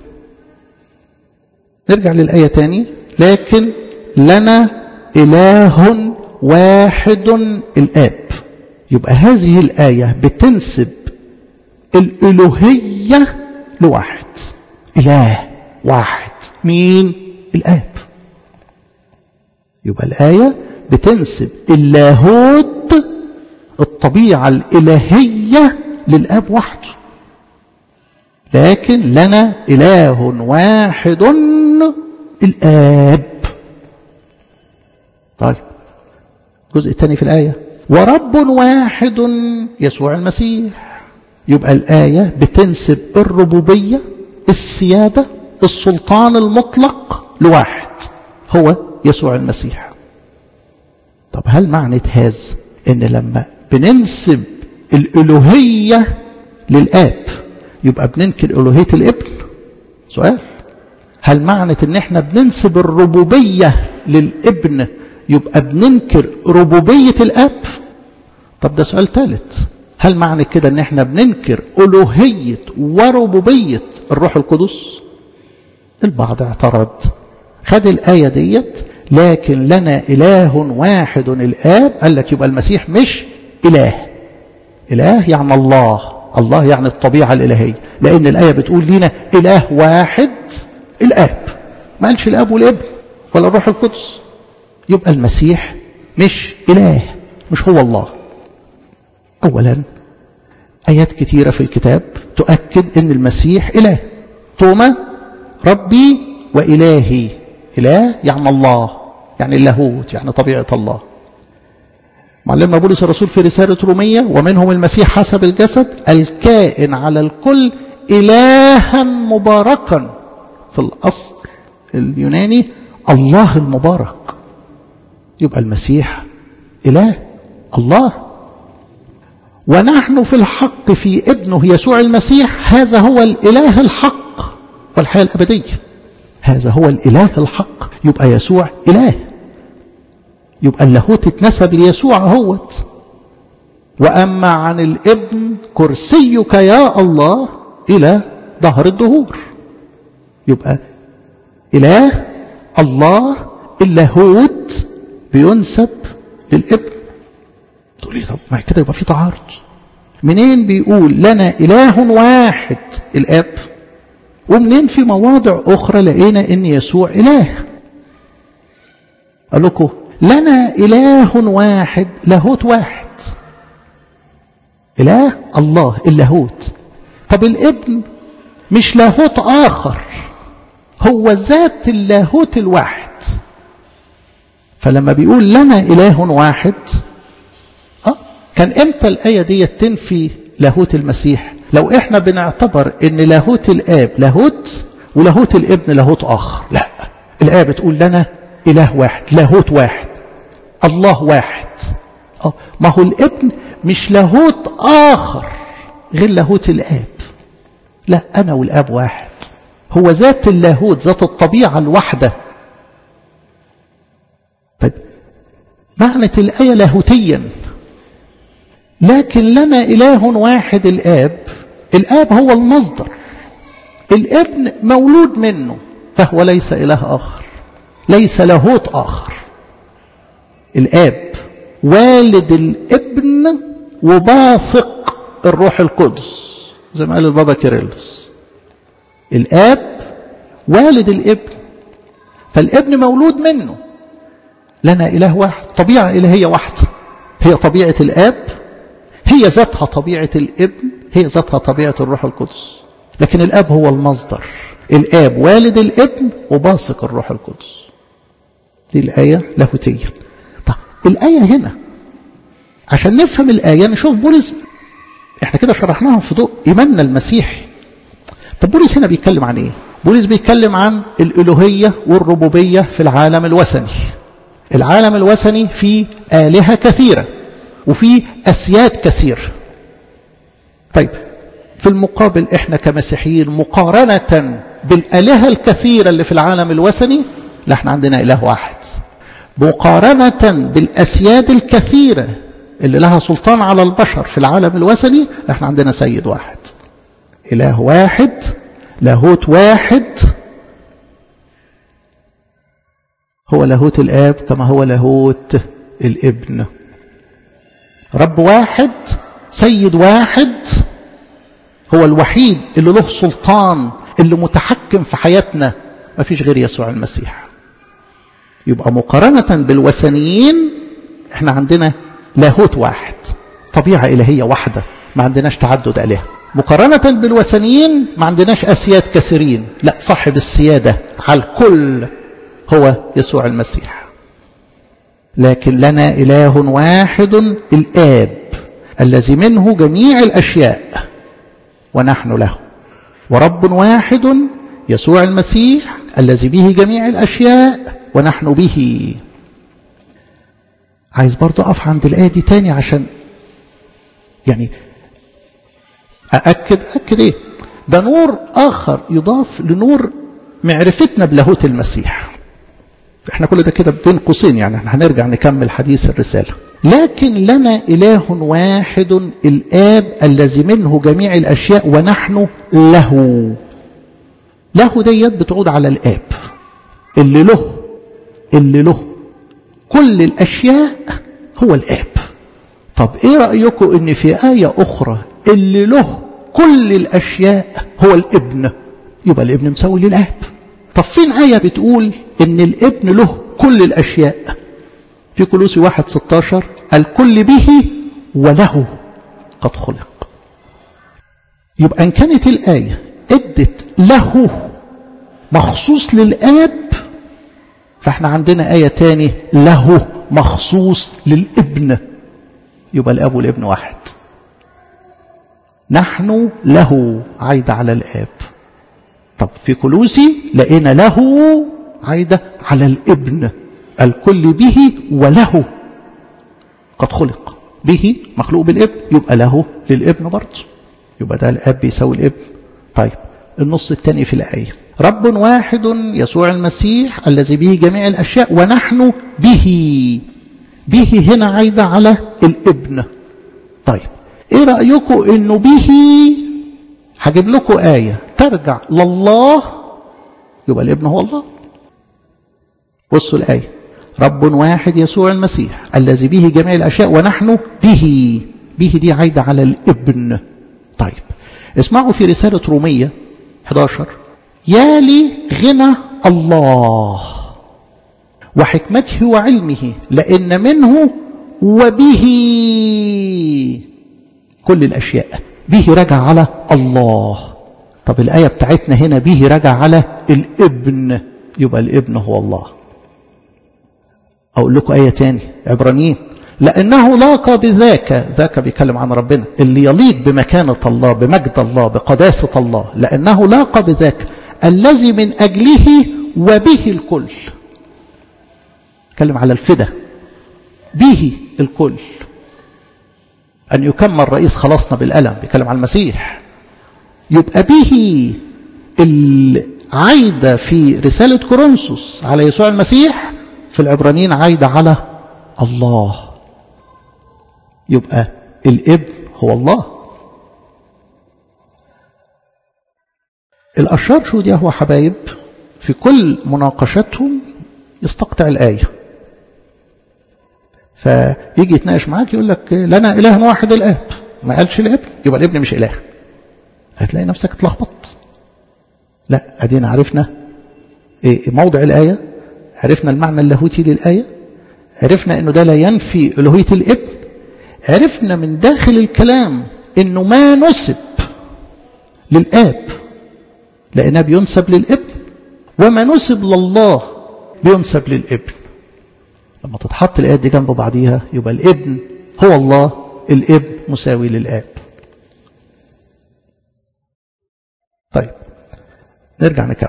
نرجع للآية تاني لكن لنا إله واحد الآب يبقى هذه الآية بتنسب الإلوهية لواحد إله واحد مين الآب يبقى الآية بتنسب اللاهوت الطبيعة الإلهية للآب وحده لكن لنا إله واحد الآب طيب الجزء الثاني في الآية ورب واحد يسوع المسيح يبقى الآية بتنسب الربوبية السيادة السلطان المطلق لواحد هو يسوع المسيح طب هل معنى هذا ان لما بننسب الالوهيه للاب يبقى بننكر الوهيه الابن سؤال هل معنى ان احنا بننسب الربوبيه للابن يبقى بننكر ربوبيه الاب طب ده سؤال ثالث هل معنى كده ان احنا بننكر الوهيه وربوبيه الروح القدس البعض اعترض خد الايه ديت لكن لنا إله واحد الآب قال لك يبقى المسيح مش إله إله يعني الله الله يعني الطبيعة الإلهية لأن الآية بتقول لنا إله واحد الآب ما قالش الآب والابن ولا الروح القدس يبقى المسيح مش إله مش هو الله أولا آيات كثيرة في الكتاب تؤكد أن المسيح إله توما ربي وإلهي إله يعني الله يعني اللاهوت يعني طبيعة الله معلمنا بولس الرسول في رسالة رومية ومنهم المسيح حسب الجسد الكائن على الكل إلها مباركا في الأصل اليوناني الله المبارك يبقى المسيح إله الله ونحن في الحق في ابنه يسوع المسيح هذا هو الإله الحق والحياة الأبدية هذا هو الإله الحق يبقى يسوع إله يبقى اللاهوت اتنسب ليسوع هوت وأما عن الابن كرسيك يا الله إلى ظهر الدهور يبقى إله الله اللاهوت بينسب للابن تقول لي طب ما كده يبقى في تعارض منين بيقول لنا إله واحد الآب ومنين في مواضع أخرى لقينا إن يسوع إله قال لكم لنا إله واحد لاهوت واحد إله الله اللاهوت طب الابن مش لاهوت آخر هو ذات اللاهوت الواحد فلما بيقول لنا إله واحد آه كان امتى الآية دي تنفي لاهوت المسيح لو احنا بنعتبر ان لاهوت الآب لاهوت ولاهوت الابن لاهوت آخر لا الآية بتقول لنا إله واحد لاهوت واحد الله واحد آه ما هو الابن مش لاهوت آخر غير لاهوت الآب لا أنا والآب واحد هو ذات اللاهوت ذات الطبيعة الواحدة طيب معنى الآية لاهوتيا لكن لنا إله واحد الآب الآب هو المصدر الابن مولود منه فهو ليس إله آخر ليس لاهوت آخر الآب والد الابن وباثق الروح القدس زي ما قال البابا كيرلس الآب والد الابن فالابن مولود منه لنا إله واحد طبيعة إلهية واحدة هي طبيعة الآب هي ذاتها طبيعة الابن هي ذاتها طبيعة الروح القدس لكن الآب هو المصدر الآب والد الابن وباثق الروح القدس دي الآية لاهوتية طب الآية هنا عشان نفهم الآية نشوف بولس احنا كده شرحناها في ضوء إيماننا المسيحي طب بولس هنا بيتكلم عن ايه بولس بيتكلم عن الألوهية والربوبية في العالم الوثني العالم الوثني فيه آلهة كثيرة وفيه أسياد كثير طيب في المقابل احنا كمسيحيين مقارنة بالآلهة الكثيرة اللي في العالم الوثني لا احنا عندنا إله واحد مقارنة بالأسياد الكثيرة اللي لها سلطان على البشر في العالم الوثني احنا عندنا سيد واحد إله واحد لاهوت واحد هو لاهوت الآب كما هو لاهوت الابن رب واحد سيد واحد هو الوحيد اللي له سلطان اللي متحكم في حياتنا ما فيش غير يسوع المسيح يبقى مقارنة بالوثنيين احنا عندنا لاهوت واحد طبيعة إلهية واحدة ما عندناش تعدد آلهة مقارنة بالوثنيين ما عندناش أسياد كثيرين لا صاحب السيادة على الكل هو يسوع المسيح لكن لنا إله واحد الآب الذي منه جميع الأشياء ونحن له ورب واحد يسوع المسيح الذي به جميع الأشياء ونحن به عايز برضو أقف عند الآية دي تاني عشان يعني أأكد أكد إيه ده نور آخر يضاف لنور معرفتنا بلاهوت المسيح احنا كل ده كده بين قوسين يعني احنا هنرجع نكمل حديث الرسالة لكن لنا إله واحد الآب الذي منه جميع الأشياء ونحن له له ديت بتعود على الآب اللي له اللي له كل الأشياء هو الآب طب ايه رأيكم ان في آية أخرى اللي له كل الأشياء هو الابن يبقى الابن مساوي للآب طب فين آية بتقول إن الابن له كل الأشياء في كلوسي واحد 16 الكل به وله قد خلق يبقى إن كانت الآية ادت له مخصوص للآب فاحنا عندنا آية تاني له مخصوص للابن يبقى الأب والابن واحد نحن له عايدة على الآب طب في كلوسي لقينا له عايدة على الابن الكل به وله قد خلق به مخلوق بالابن يبقى له للابن برضه يبقى ده الاب بيساوي الابن طيب النص الثاني في الآية رب واحد يسوع المسيح الذي به جميع الأشياء ونحن به به هنا عايدة على الابن طيب ايه رأيكم انه به هجيب لكم آية ترجع لله يبقى الابن هو الله بصوا الآية رب واحد يسوع المسيح الذي به جميع الأشياء ونحن به به دي عايدة على الابن طيب اسمعوا في رسالة رومية 11 يا لي غنى الله وحكمته وعلمه لأن منه وبه كل الأشياء به رجع على الله طب الآية بتاعتنا هنا به رجع على الابن يبقى الابن هو الله أقول لكم آية تاني عبرانيين لأنه لاقى بذاك ذاك بيتكلم عن ربنا اللي يليق بمكانة الله بمجد الله بقداسة الله لأنه لاقى بذاك الذي من أجله وبه الكل اتكلم على الفدا به الكل أن يكمل رئيس خلاصنا بالألم بيتكلم على المسيح يبقى به العايدة في رسالة كورنثوس على يسوع المسيح في العبرانيين عايدة على الله يبقى الابن هو الله الأشرار شو دي هو حبايب في كل مناقشتهم يستقطع الآية فيجي يتناقش معاك يقول لك لنا إله واحد الآب ما قالش الابن يبقى الابن مش إله هتلاقي نفسك اتلخبطت لا أدينا عرفنا إيه موضع الآية عرفنا المعنى اللاهوتي للآية عرفنا أنه ده لا ينفي ألوهية الابن عرفنا من داخل الكلام أنه ما نسب للآب لأنه بينسب للابن وما نسب لله بينسب للابن لما تتحط الآيات دي جنب بعضيها يبقى الابن هو الله الابن مساوي للآب طيب نرجع نكمل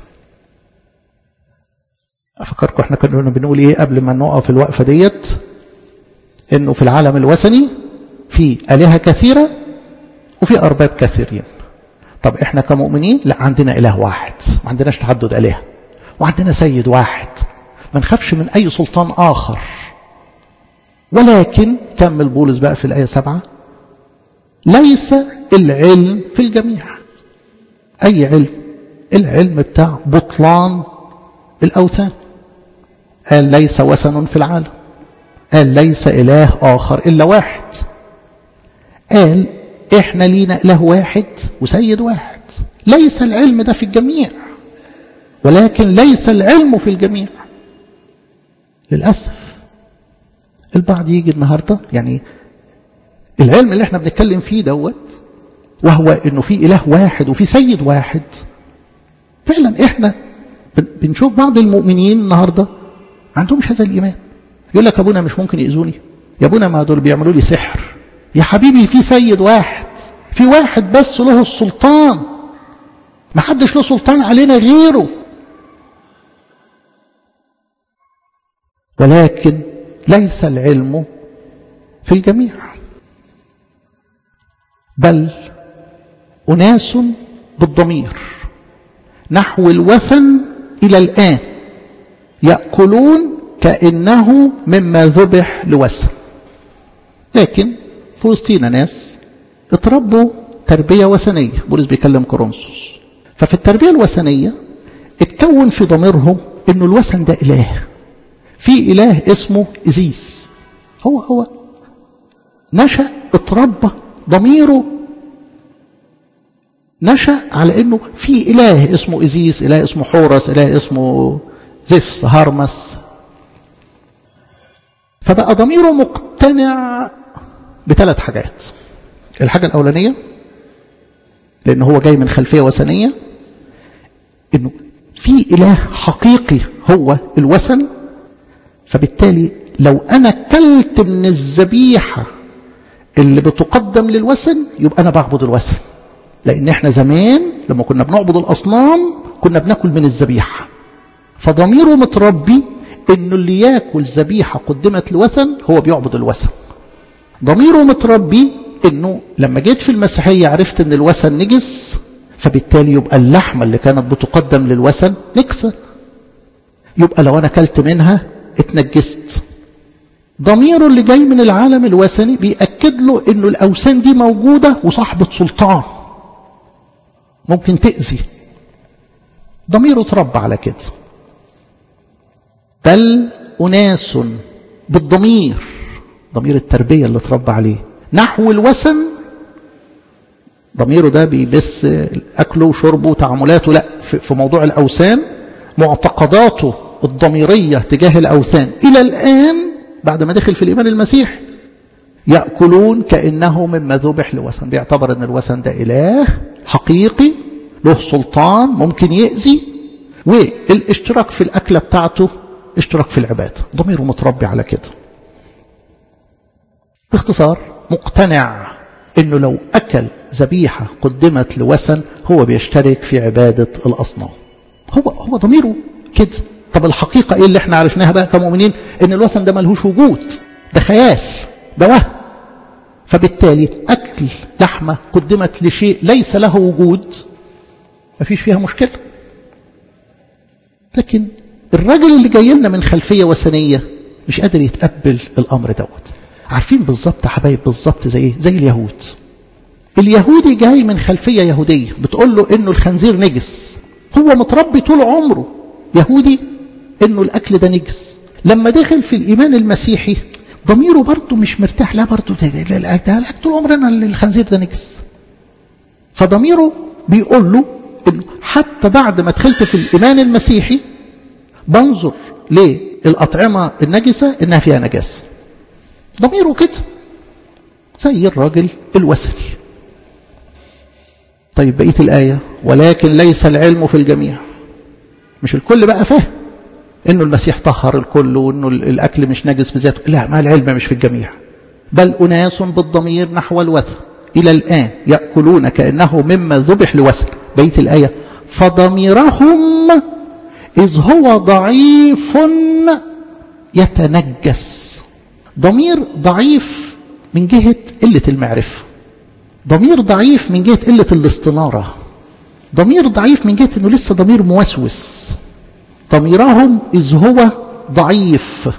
أفكركم احنا كنا بنقول ايه قبل ما نقف الوقفة ديت انه في العالم الوثني في آلهة كثيرة وفي أرباب كثيرين طب احنا كمؤمنين لا عندنا إله واحد ما عندناش تعدد آلهة وعندنا سيد واحد ما نخافش من أي سلطان آخر ولكن كمل بولس بقى في الآية سبعة ليس العلم في الجميع أي علم العلم بتاع بطلان الأوثان قال ليس وثن في العالم قال ليس إله آخر إلا واحد قال إحنا لينا إله واحد وسيد واحد ليس العلم ده في الجميع ولكن ليس العلم في الجميع للأسف البعض يجي النهاردة يعني العلم اللي احنا بنتكلم فيه دوت وهو انه في اله واحد وفي سيد واحد فعلا احنا بنشوف بعض المؤمنين النهارده ما عندهمش هذا الايمان يقول لك ابونا مش ممكن ياذوني يا ابونا ما دول بيعملوا لي سحر يا حبيبي في سيد واحد في واحد بس له السلطان ما حدش له سلطان علينا غيره ولكن ليس العلم في الجميع بل أناس بالضمير نحو الوثن إلى الآن يأكلون كأنه مما ذبح لوثن لكن في وسطينا ناس اتربوا تربية وثنية بولس بيكلم كورنثوس ففي التربية الوثنية اتكون في ضميرهم انه الوثن ده اله في اله اسمه ازيس هو هو نشأ اتربى ضميره نشأ على انه في اله اسمه ازيس اله اسمه حورس اله اسمه زفس هرمس فبقى ضميره مقتنع بثلاث حاجات الحاجة الأولانية لأن هو جاي من خلفية وثنية إنه في إله حقيقي هو الوثن فبالتالي لو أنا كلت من الذبيحة اللي بتقدم للوثن يبقى أنا بعبد الوثن لأن إحنا زمان لما كنا بنعبد الأصنام كنا بناكل من الذبيحة فضميره متربي إنه اللي ياكل ذبيحة قدمت لوثن هو بيعبد الوثن ضميره متربي انه لما جيت في المسيحية عرفت ان الوثن نجس فبالتالي يبقى اللحمة اللي كانت بتقدم للوثن نكسة يبقى لو انا اكلت منها اتنجست ضميره اللي جاي من العالم الوثني بيأكد له انه الاوثان دي موجودة وصاحبة سلطان ممكن تأذي ضميره اتربى على كده بل أناس بالضمير ضمير التربية اللي اتربى عليه نحو الوثن ضميره ده بيبس أكله وشربه وتعاملاته لا في موضوع الأوثان معتقداته الضميرية تجاه الأوثان إلى الآن بعد ما دخل في الإيمان المسيح يأكلون كأنه مما ذبح لوثن بيعتبر أن الوثن ده إله حقيقي له سلطان ممكن يأذي والاشتراك في الأكلة بتاعته اشتراك في العبادة ضميره متربي على كده باختصار مقتنع انه لو اكل ذبيحه قدمت لوثن هو بيشترك في عباده الاصنام هو هو ضميره كده طب الحقيقه ايه اللي احنا عرفناها بقى كمؤمنين ان الوثن ده ملهوش وجود ده خيال ده وهم فبالتالي اكل لحمه قدمت لشيء ليس له وجود مفيش فيها مشكله لكن الراجل اللي جاي لنا من خلفيه وثنيه مش قادر يتقبل الامر دوت عارفين بالظبط يا حبايب بالظبط زي ايه زي اليهود اليهودي جاي من خلفيه يهوديه بتقول له انه الخنزير نجس هو متربي طول عمره يهودي انه الاكل ده نجس لما دخل في الايمان المسيحي ضميره برضه مش مرتاح لا برضه ده, ده, ده طول عمرنا الخنزير ده نجس فضميره بيقول له انه حتى بعد ما دخلت في الايمان المسيحي بنظر للاطعمه النجسه انها فيها نجاسه ضميره كده زي الراجل الوثني طيب بقية الآية ولكن ليس العلم في الجميع مش الكل بقى فاهم انه المسيح طهر الكل وانه الاكل مش نجس بذاته لا ما العلم مش في الجميع بل اناس بالضمير نحو الوثن الى الان ياكلون كانه مما ذبح لوثن بقيه الايه فضميرهم اذ هو ضعيف يتنجس ضمير ضعيف من جهة قلة المعرفة ضمير ضعيف من جهة قلة الاستنارة ضمير ضعيف من جهة انه لسه ضمير موسوس ضميرهم إذ هو ضعيف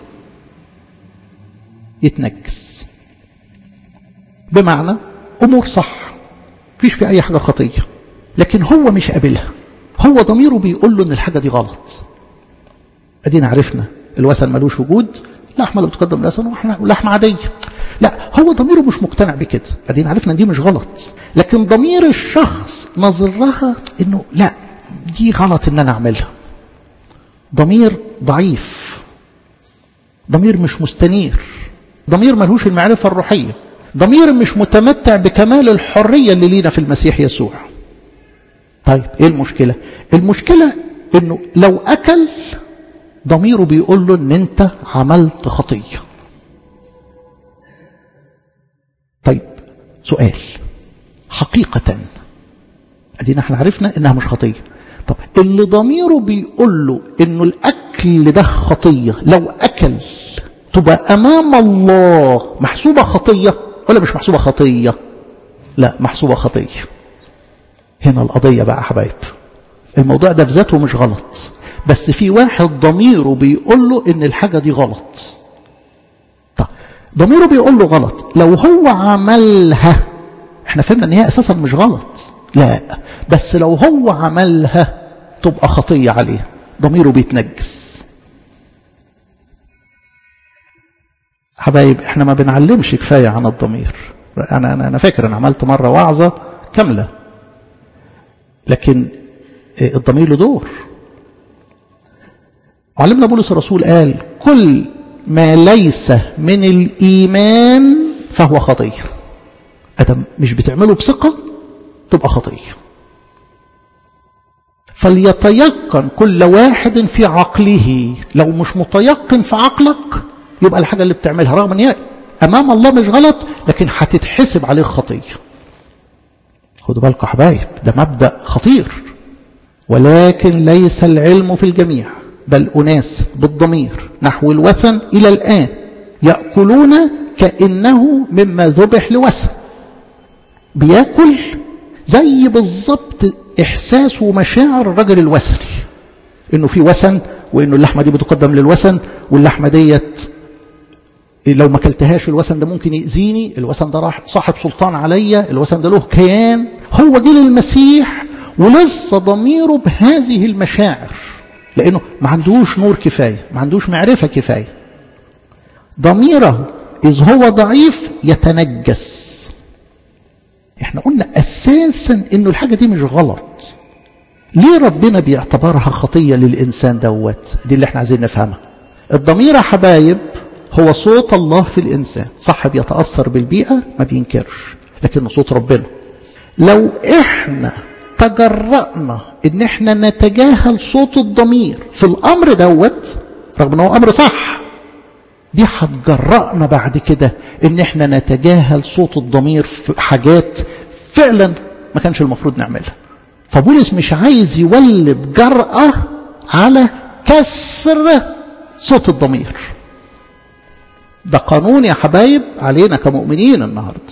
يتنجس بمعنى أمور صح فيش في أي حاجة خطية لكن هو مش قابلها هو ضميره بيقول له ان الحاجة دي غلط ادينا عرفنا الوثن ملوش وجود لحمة اللي بتقدم لسن ولحمة عادية لا هو ضميره مش مقتنع بكده ادين عرفنا ان دي مش غلط لكن ضمير الشخص نظرها انه لا دي غلط ان انا اعملها ضمير ضعيف ضمير مش مستنير ضمير ملهوش المعرفة الروحية ضمير مش متمتع بكمال الحرية اللي لينا في المسيح يسوع طيب ايه المشكلة المشكلة انه لو اكل ضميره بيقول له ان انت عملت خطية طيب سؤال حقيقة ادينا احنا عرفنا انها مش خطية طب اللي ضميره بيقول له انه الاكل ده خطية لو اكل تبقى امام الله محسوبة خطية ولا مش محسوبة خطية لا محسوبة خطية هنا القضية بقى حبايب الموضوع ده في ذاته مش غلط بس في واحد ضميره بيقول له ان الحاجة دي غلط طب ضميره بيقول له غلط لو هو عملها احنا فهمنا ان هي اساسا مش غلط لا بس لو هو عملها تبقى خطية عليه ضميره بيتنجس حبايب احنا ما بنعلمش كفاية عن الضمير انا انا انا فاكر انا عملت مرة وعظة كاملة لكن الضمير له دور معلمنا بولس الرسول قال كل ما ليس من الإيمان فهو خطية أدم مش بتعمله بثقة تبقى خطية فليتيقن كل واحد في عقله لو مش متيقن في عقلك يبقى الحاجة اللي بتعملها رغم ان هي أمام الله مش غلط لكن هتتحسب عليه خطية خدوا بالكم حبايب ده مبدأ خطير ولكن ليس العلم في الجميع بل أناس بالضمير نحو الوثن إلى الآن يأكلون كأنه مما ذبح لوثن بياكل زي بالظبط إحساس ومشاعر الرجل الوثني إنه في وثن وإنه اللحمة دي بتقدم للوثن واللحمة ديت لو ما كلتهاش الوثن ده ممكن يأذيني الوثن ده راح صاحب سلطان عليا الوثن ده له كيان هو جه للمسيح ولسه ضميره بهذه المشاعر لأنه ما عندوش نور كفاية ما عندوش معرفة كفاية ضميره إذ هو ضعيف يتنجس احنا قلنا أساسا إنه الحاجة دي مش غلط ليه ربنا بيعتبرها خطية للإنسان دوت دي اللي احنا عايزين نفهمها الضمير يا حبايب هو صوت الله في الإنسان صح بيتأثر بالبيئة ما بينكرش لكنه صوت ربنا لو احنا تجرأنا ان احنا نتجاهل صوت الضمير في الامر دوت رغم انه امر صح دي هتجرأنا بعد كده ان احنا نتجاهل صوت الضمير في حاجات فعلا ما كانش المفروض نعملها فبولس مش عايز يولد جرأة على كسر صوت الضمير ده قانون يا حبايب علينا كمؤمنين النهارده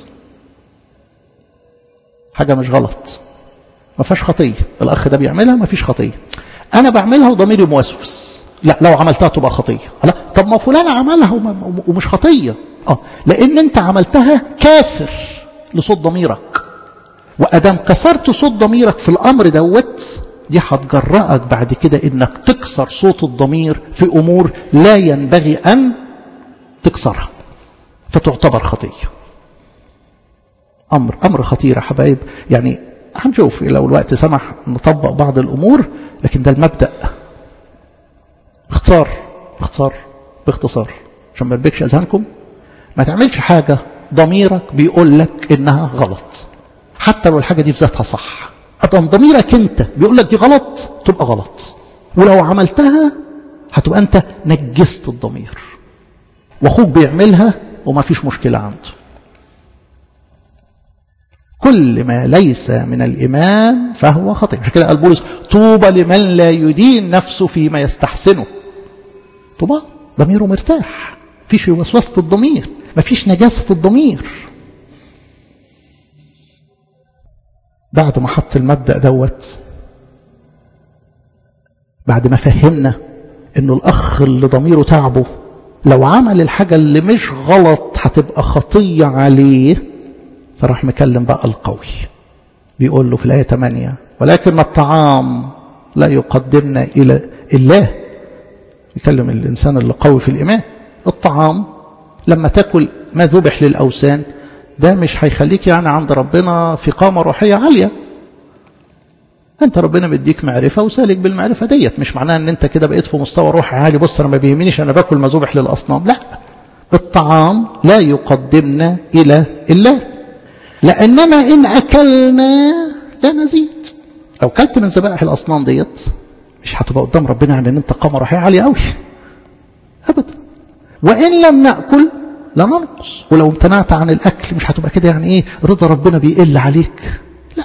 حاجة مش غلط ما فيهاش خطية الأخ ده بيعملها ما فيش خطية أنا بعملها وضميري موسوس لا لو عملتها تبقى خطية لا طب ما فلان عملها ومش خطية اه لأن أنت عملتها كاسر لصوت ضميرك وأدام كسرت صوت ضميرك في الأمر دوت دي هتجرأك بعد كده إنك تكسر صوت الضمير في أمور لا ينبغي أن تكسرها فتعتبر خطية أمر أمر خطير يا حبايب يعني هنشوف لو الوقت سمح نطبق بعض الأمور لكن ده المبدأ باختصار باختصار باختصار عشان ما اربكش أذهانكم ما تعملش حاجة ضميرك بيقول لك إنها غلط حتى لو الحاجة دي في ذاتها صح أدام ضميرك أنت بيقول لك دي غلط تبقى غلط ولو عملتها هتبقى أنت نجست الضمير واخوك بيعملها وما فيش مشكلة عنده كل ما ليس من الإيمان فهو خطيئة عشان كده قال بولس طوبى لمن لا يدين نفسه فيما يستحسنه طوبى ضميره مرتاح فيش وسوسة الضمير ما فيش نجاسة الضمير بعد ما حط المبدأ دوت بعد ما فهمنا انه الاخ اللي ضميره تعبه لو عمل الحاجة اللي مش غلط هتبقى خطية عليه فراح مكلم بقى القوي بيقول له في الآية 8 ولكن الطعام لا يقدمنا إلى الله يكلم الإنسان اللي قوي في الإيمان الطعام لما تاكل ما ذبح للأوثان ده مش هيخليك يعني عند ربنا في قامة روحية عالية انت ربنا مديك معرفة وسالك بالمعرفة ديت مش معناها ان انت كده بقيت في مستوى روحي عالي بص انا ما بيهمنيش انا باكل ما ذبح للاصنام لا الطعام لا يقدمنا الى الله لاننا ان اكلنا لا نزيد لو كلت من ذبائح الاصنام ديت مش هتبقى قدام ربنا يعني ان انت قامة روحية عالية قوي ابدا وان لم ناكل لا ننقص ولو امتنعت عن الاكل مش هتبقى كده يعني ايه رضا ربنا بيقل عليك لا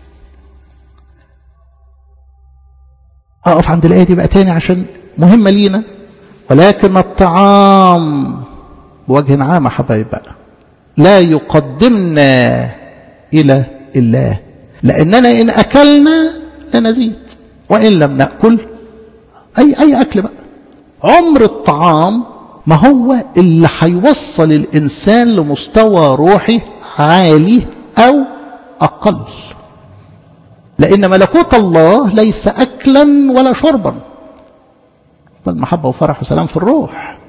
أقف عند الآية دي بقى تاني عشان مهمة لينا ولكن الطعام بوجه عام يا حبايب بقى لا يقدمنا إلى الله لأننا إن أكلنا لنزيد وإن لم نأكل أي أي أكل بقى عمر الطعام ما هو اللي هيوصل الإنسان لمستوى روحي عالي أو أقل لأن ملكوت الله ليس أكلا ولا شربا بل محبة وفرح وسلام في الروح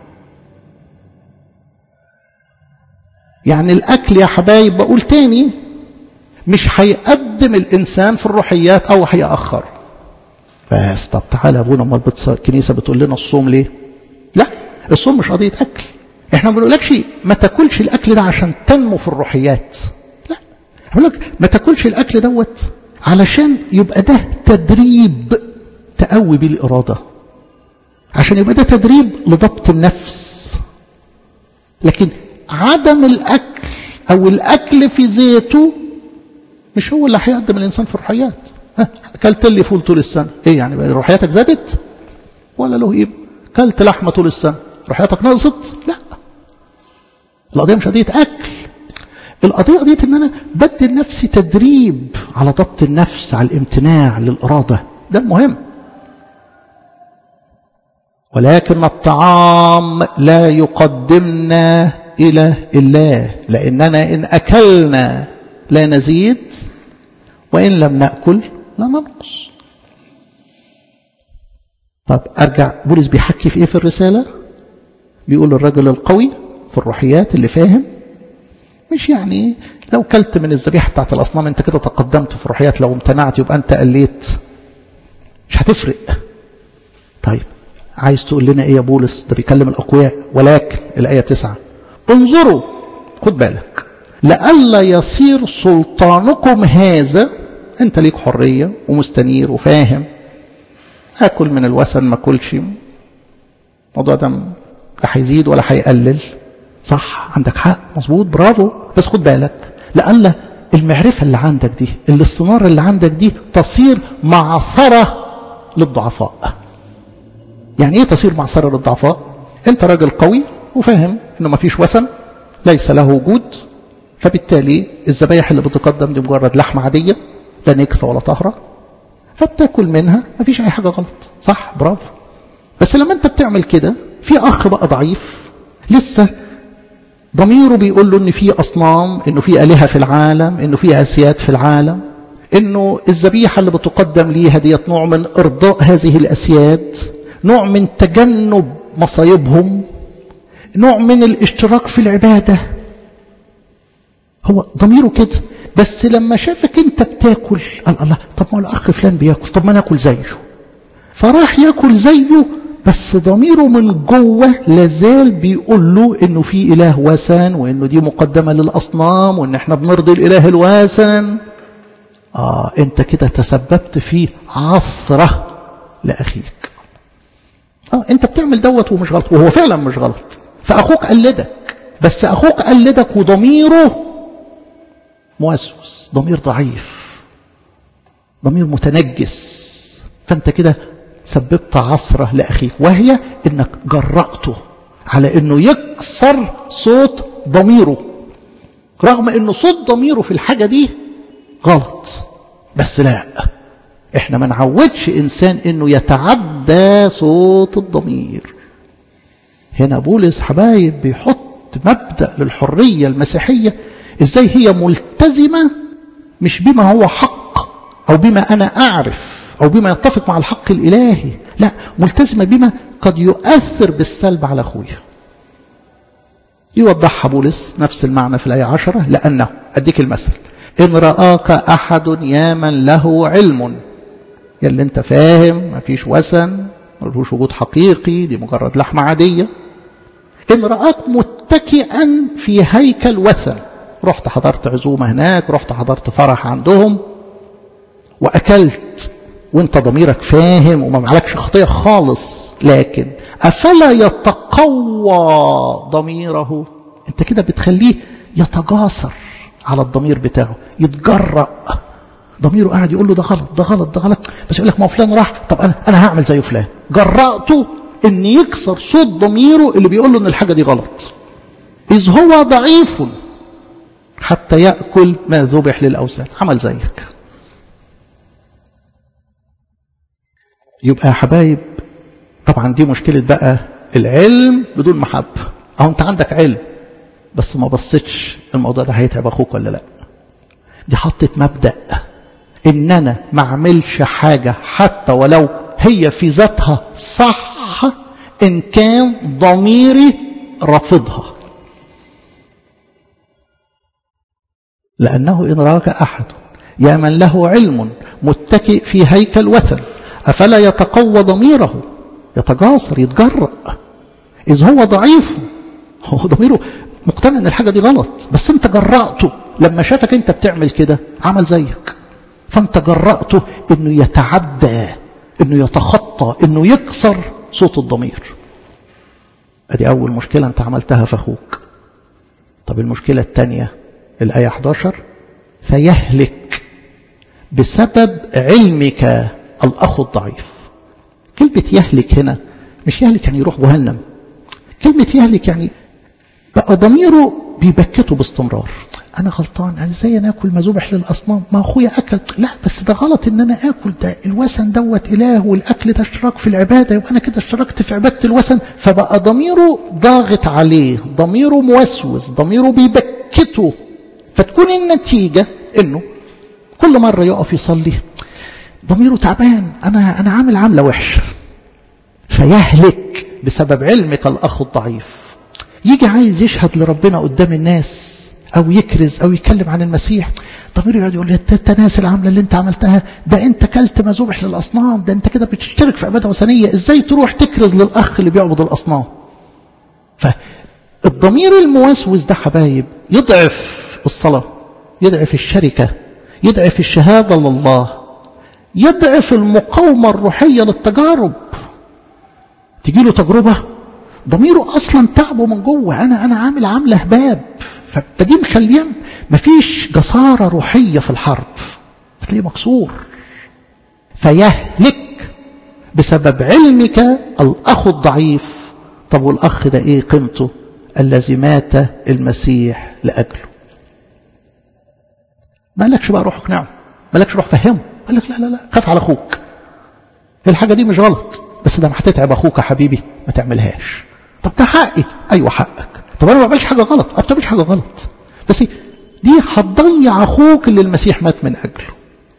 يعني الأكل يا حبايب بقول تاني مش هيقدم الإنسان في الروحيات أو هيأخر بس طب تعالى يا ابونا امال الكنيسة بتقول لنا الصوم ليه لا الصوم مش قضية أكل احنا ما بنقولكش ما تاكلش الأكل ده عشان تنمو في الروحيات لا بقول لك ما تاكلش الأكل دوت علشان يبقى ده تدريب تقوي بيه الإرادة عشان يبقى ده تدريب لضبط النفس لكن عدم الأكل أو الأكل في ذاته مش هو اللي هيقدم الإنسان في الروحيات أكلت لي فول طول السنة إيه يعني بقى روحياتك زادت ولا له قيمة كلت لحمة طول السنة روحياتك نقصت لا القضية مش قضية أكل القضية قضية إن أنا بدي لنفسي تدريب على ضبط النفس على الامتناع للإرادة ده المهم ولكن الطعام لا يقدمنا إلى الله لأننا إن أكلنا لا نزيد وإن لم نأكل لا ننقص طب أرجع بولس بيحكي في إيه في الرسالة بيقول الرجل القوي في الروحيات اللي فاهم مش يعني لو كلت من الذبيحة بتاعت الأصنام أنت كده تقدمت في الروحيات لو امتنعت يبقى أنت قليت مش هتفرق طيب عايز تقول لنا ايه يا بولس ده بيكلم الاقوياء ولكن الايه تسعة انظروا خد بالك لئلا يصير سلطانكم هذا انت ليك حريه ومستنير وفاهم اكل من الوثن ما اكلش الموضوع ده لا هيزيد ولا هيقلل صح عندك حق مظبوط برافو بس خد بالك لئلا المعرفه اللي عندك دي الاستناره اللي عندك دي تصير معثره للضعفاء يعني ايه تصير معصرة للضعفاء انت راجل قوي وفاهم انه ما فيش وثن ليس له وجود فبالتالي الذبايح اللي بتقدم دي مجرد لحمة عادية لا نكسة ولا طهرة فبتاكل منها ما فيش اي حاجة غلط صح برافو بس لما انت بتعمل كده في اخ بقى ضعيف لسه ضميره بيقول له ان في اصنام انه في الهه في العالم انه في اسياد في العالم انه الذبيحه اللي بتقدم ليها ديت نوع من ارضاء هذه الاسياد نوع من تجنب مصايبهم نوع من الاشتراك في العبادة هو ضميره كده بس لما شافك انت بتاكل قال الله طب ما الاخ فلان بياكل طب ما ناكل زيه فراح ياكل زيه بس ضميره من جوه لازال بيقول له انه في اله وثن وانه دي مقدمه للاصنام وان احنا بنرضي الاله الوثن اه انت كده تسببت في عثره لاخيك اه انت بتعمل دوت ومش غلط وهو فعلا مش غلط فاخوك قلدك بس اخوك قلدك وضميره موسوس ضمير ضعيف ضمير متنجس فانت كده سببت عصرة لأخيك وهي انك جرأته على انه يكسر صوت ضميره رغم انه صوت ضميره في الحاجة دي غلط بس لا احنا ما نعودش انسان انه يتعدى صوت الضمير هنا بولس حبايب بيحط مبدأ للحرية المسيحية ازاي هي ملتزمة مش بما هو حق او بما انا اعرف او بما يتفق مع الحق الالهي لا ملتزمة بما قد يؤثر بالسلب على اخويا يوضحها بولس نفس المعنى في الآية عشرة لأنه أديك المثل إن رآك أحد يا من له علم يا اللي انت فاهم مفيش وثن ملهوش وجود حقيقي دي مجرد لحمة عادية إن رآك متكئا في هيكل وثن رحت حضرت عزومة هناك رحت حضرت فرح عندهم وأكلت وانت ضميرك فاهم وما معلكش خطية خالص لكن أفلا يتقوى ضميره انت كده بتخليه يتجاسر على الضمير بتاعه يتجرأ ضميره قاعد يقول له ده غلط ده غلط ده غلط بس يقول لك ما فلان راح طب انا انا هعمل زي فلان جرأته ان يكسر صوت ضميره اللي بيقول له ان الحاجه دي غلط اذ هو ضعيف حتى ياكل ما ذبح للاوثان عمل زيك يبقى يا حبايب طبعا دي مشكله بقى العلم بدون محبه اهو انت عندك علم بس ما بصيتش الموضوع ده هيتعب اخوك ولا لا دي حطت مبدا ان انا ما اعملش حاجه حتى ولو هي في ذاتها صح ان كان ضميري رافضها لأنه إن راك أحد يا من له علم متكئ في هيكل وثن أفلا يتقوى ضميره يتجاسر يتجرأ إذ هو ضعيف هو ضميره مقتنع ان الحاجة دي غلط بس انت جرأته لما شافك انت بتعمل كده عمل زيك فانت جرأته انه يتعدى انه يتخطى انه يكسر صوت الضمير ادي اول مشكلة انت عملتها في اخوك طب المشكلة الثانية الآية 11 فيهلك بسبب علمك الأخ الضعيف كلمة يهلك هنا مش يهلك يعني يروح جهنم كلمة يهلك يعني بقى ضميره بيبكته باستمرار انا غلطان انا ازاي انا اكل مذوبح للاصنام ما اخويا اكل لا بس ده غلط ان انا اكل ده الوثن دوت اله والاكل ده اشتراك في العباده يبقى انا كده اشتركت في عباده الوثن فبقى ضميره ضاغط عليه ضميره موسوس ضميره بيبكته فتكون النتيجه انه كل مره يقف يصلي ضميره تعبان انا انا عامل عامله وحشه فيهلك بسبب علمك الاخ الضعيف يجي عايز يشهد لربنا قدام الناس او يكرز او يتكلم عن المسيح ضميره يقعد يقول لي انت ناس العمله اللي انت عملتها ده انت كلت مذوبح للاصنام ده انت كده بتشترك في عباده وثنيه ازاي تروح تكرز للاخ اللي بيعبد الاصنام فالضمير الموسوس ده حبايب يضعف الصلاه يضعف الشركه يضعف الشهاده لله يضعف المقاومه الروحيه للتجارب تجي له تجربه ضميره اصلا تعبه من جوه انا انا عامل عامله هباب فدي مخليه مفيش جساره روحيه في الحرب فتلاقيه مكسور فيهلك بسبب علمك الاخ الضعيف طب والاخ ده ايه قيمته الذي مات المسيح لاجله مالكش بقى روح اقنعه مالكش روح فهمه قال لك لا لا لا خاف على اخوك الحاجه دي مش غلط بس ده ما هتتعب اخوك يا حبيبي ما تعملهاش طب ده حقي ايوه حقك طب انا ما بعملش حاجه غلط ما بتعملش حاجه غلط بس دي هتضيع اخوك اللي المسيح مات من اجله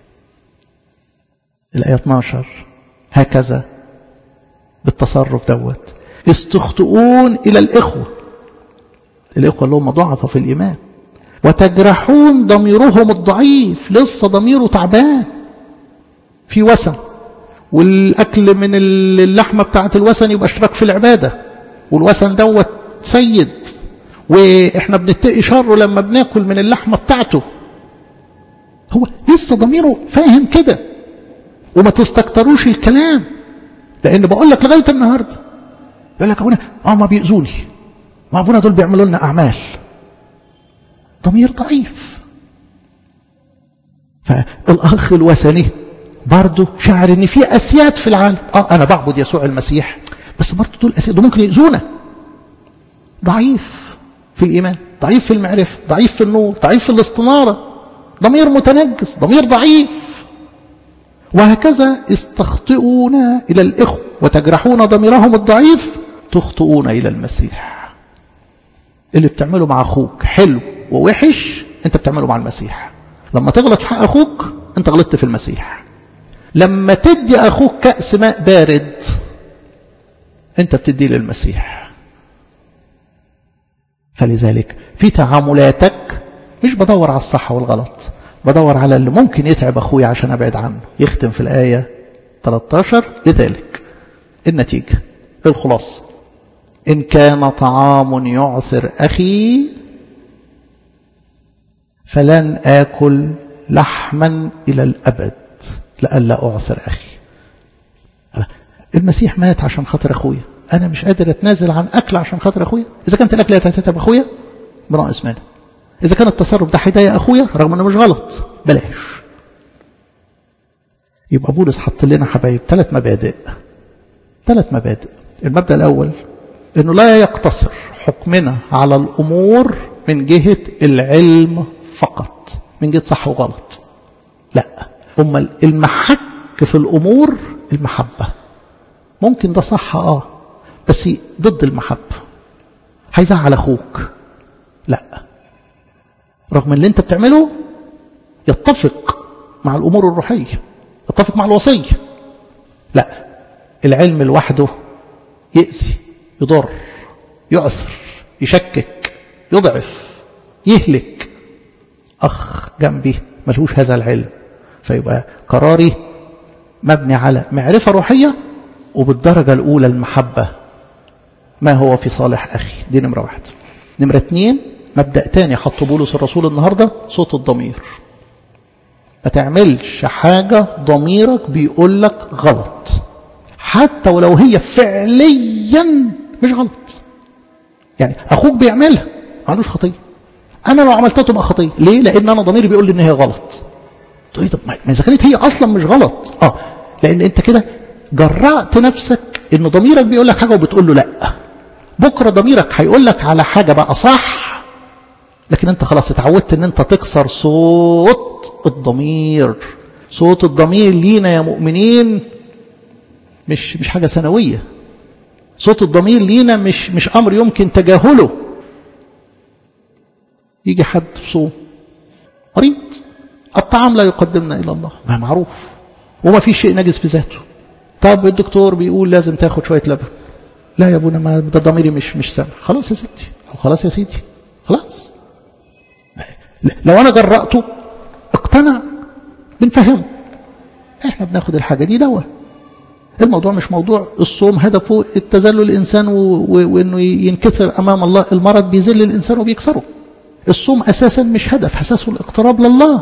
الايه 12 هكذا بالتصرف دوت استخطئون الى الاخوه الاخوه اللي هم ضعفة في الايمان وتجرحون ضميرهم الضعيف لسه ضميره تعبان في وسن والاكل من اللحمه بتاعه الوثن يبقى اشتراك في العباده والوثن دوت سيد واحنا بنتقي شره لما بناكل من اللحمه بتاعته هو لسه ضميره فاهم كده وما تستكتروش الكلام لان بقول لك لغايه النهارده يقول لك ابونا اه ما بيأذوني ما ابونا دول بيعملوا لنا اعمال ضمير ضعيف فالاخ الوثني برضه شعر ان في اسياد في العالم اه انا بعبد يسوع المسيح بس برضه دول اسياد دول ممكن يأذونا ضعيف في الايمان ضعيف في المعرفه ضعيف في النور ضعيف في الاستناره ضمير متنجس ضمير ضعيف وهكذا استخطئون الى الاخوه وتجرحون ضميرهم الضعيف تخطئون الى المسيح اللي بتعمله مع اخوك حلو ووحش انت بتعمله مع المسيح لما تغلط في حق اخوك انت غلطت في المسيح لما تدي اخوك كأس ماء بارد انت بتدي للمسيح فلذلك في تعاملاتك مش بدور على الصح والغلط بدور على اللي ممكن يتعب اخويا عشان ابعد عنه يختم في الايه 13 لذلك النتيجه الخلاصه ان كان طعام يعثر اخي فلن اكل لحما الى الابد لئلا اعثر اخي المسيح مات عشان خاطر اخويا انا مش قادر اتنازل عن اكل عشان خاطر اخويا اذا كانت الاكل هتتعب اخويا بناقص منها اذا كان التصرف ده هيضايق اخويا رغم انه مش غلط بلاش يبقى بولس حط لنا حبايب ثلاث مبادئ ثلاث مبادئ المبدا الاول انه لا يقتصر حكمنا على الامور من جهه العلم فقط من جهه صح وغلط لا امال المحك في الامور المحبه ممكن ده صح اه بس ضد المحبه هيزعل اخوك لا رغم اللي انت بتعمله يتفق مع الامور الروحيه يتفق مع الوصيه لا العلم لوحده يأذي يضر يؤثر يشكك يضعف يهلك أخ جنبي ملهوش هذا العلم فيبقى قراري مبني على معرفة روحية وبالدرجة الأولى المحبة ما هو في صالح أخي دي نمرة واحد نمرة اتنين مبدأ تاني حط بولس الرسول النهاردة صوت الضمير ما تعملش حاجة ضميرك بيقول لك غلط حتى ولو هي فعليا مش غلط يعني أخوك بيعملها ما عندوش خطية أنا لو عملتها تبقى خطية ليه؟ لأن أنا ضميري بيقول لي إن هي غلط تقول لي طب ما إذا كانت هي أصلا مش غلط آه لأن أنت كده جرأت نفسك إن ضميرك بيقول لك حاجة وبتقول له لأ بكرة ضميرك هيقول لك على حاجة بقى صح لكن أنت خلاص اتعودت إن أنت تكسر صوت الضمير صوت الضمير لينا يا مؤمنين مش مش حاجة سنوية صوت الضمير لينا مش مش أمر يمكن تجاهله يجي حد في صوم مريض الطعام لا يقدمنا إلى الله ما معروف وما في شيء نجس في ذاته طب الدكتور بيقول لازم تاخد شوية لبن لا يا ابونا ما ده ضميري مش مش سامع خلاص يا ستي أو خلاص يا سيدي خلاص لو أنا جرأته اقتنع بنفهمه احنا بناخد الحاجة دي دواء الموضوع مش موضوع الصوم هدفه التذلل الإنسان وإنه ينكثر أمام الله المرض بيذل الإنسان وبيكسره الصوم أساسا مش هدف أساسه الاقتراب لله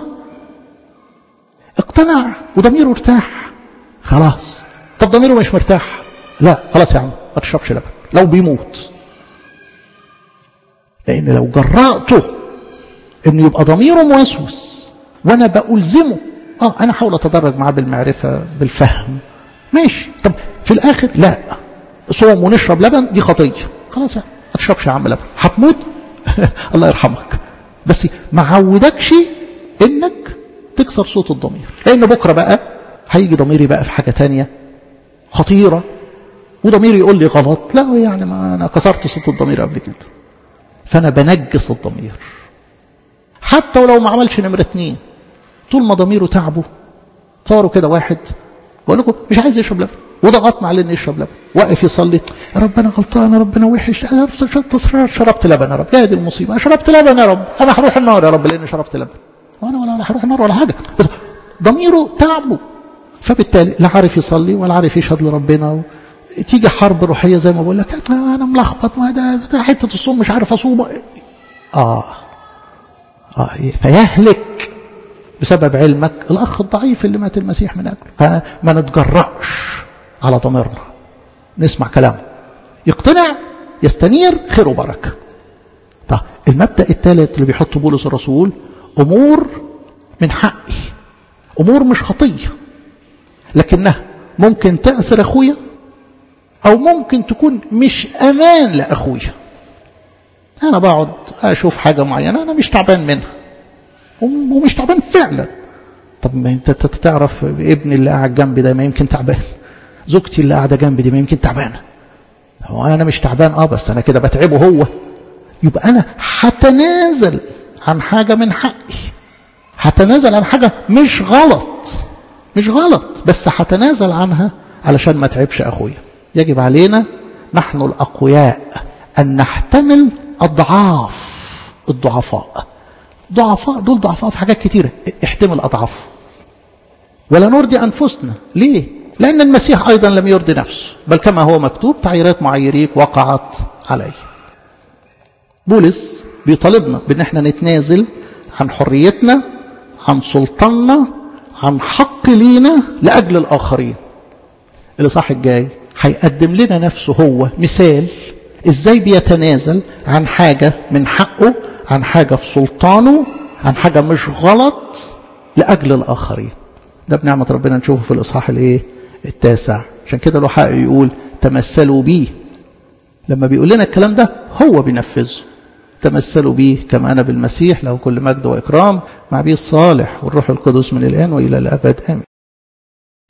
اقتنع وضميره ارتاح خلاص طب ضميره مش مرتاح لا خلاص يا عم ما تشربش لبن لو بيموت لأن لو جرأته إنه يبقى ضميره موسوس وأنا بألزمه اه أنا أحاول أتدرج معاه بالمعرفة بالفهم ماشي طب في الآخر لا صوم ونشرب لبن دي خطية خلاص يا ما تشربش يا عم لبن هتموت الله يرحمك بس ما عودكش انك تكسر صوت الضمير لان بكره بقى هيجي ضميري بقى في حاجه تانية خطيره وضميري يقول لي غلط لا يعني ما انا كسرت صوت الضمير قبل كده فانا بنجس الضمير حتى ولو ما عملش نمره اتنين طول ما ضميره تعبه صاروا كده واحد بقول لكم مش عايز يشرب لبن وضغطنا عليه انه يشرب لبن واقف يصلي يا رب انا غلطان يا رب انا وحش انا شربت لبن يا رب هذه المصيبه انا شربت لبن يا رب انا هروح النار يا رب لاني شربت لبن وانا ولا هروح النار ولا حاجه بس ضميره تعبه فبالتالي لا عارف يصلي ولا عارف يشهد لربنا و... تيجي حرب روحيه زي ما بقول لك انا ملخبط ما ده حته الصوم مش عارف اصوم اه اه فيهلك بسبب علمك الأخ الضعيف اللي مات المسيح من أجله فما نتجرأش على ضميرنا نسمع كلامه يقتنع يستنير خير وبركة طيب المبدأ الثالث اللي بيحطه بولس الرسول أمور من حقي أمور مش خطية لكنها ممكن تأثر أخويا أو ممكن تكون مش أمان لأخويا أنا بقعد أشوف حاجة معينة أنا مش تعبان منها ومش تعبان فعلا طب ما انت تعرف ابني اللي قاعد جنبي ده ما يمكن تعبان زوجتي اللي قاعده جنبي دي ما يمكن تعبانه هو انا مش تعبان اه بس انا كده بتعبه هو يبقى انا هتنازل عن حاجه من حقي هتنازل عن حاجه مش غلط مش غلط بس هتنازل عنها علشان ما تعبش اخويا يجب علينا نحن الاقوياء ان نحتمل اضعاف الضعفاء ضعفاء دول ضعفاء في حاجات كتيرة احتمل أضعاف ولا نرضي أنفسنا ليه؟ لأن المسيح أيضا لم يرضي نفسه بل كما هو مكتوب تعييرات معيريك وقعت عليه بولس بيطالبنا بأن احنا نتنازل عن حريتنا عن سلطاننا عن حق لينا لأجل الآخرين الإصحاح الجاي هيقدم لنا نفسه هو مثال ازاي بيتنازل عن حاجة من حقه عن حاجة في سلطانه عن حاجة مش غلط لأجل الآخرين ده بنعمة ربنا نشوفه في الإصحاح الإيه التاسع عشان كده له حق يقول تمثلوا بيه لما بيقول لنا الكلام ده هو بينفذه تمثلوا بيه كما أنا بالمسيح له كل مجد وإكرام مع بيه الصالح والروح القدس من الآن وإلى الأبد آمين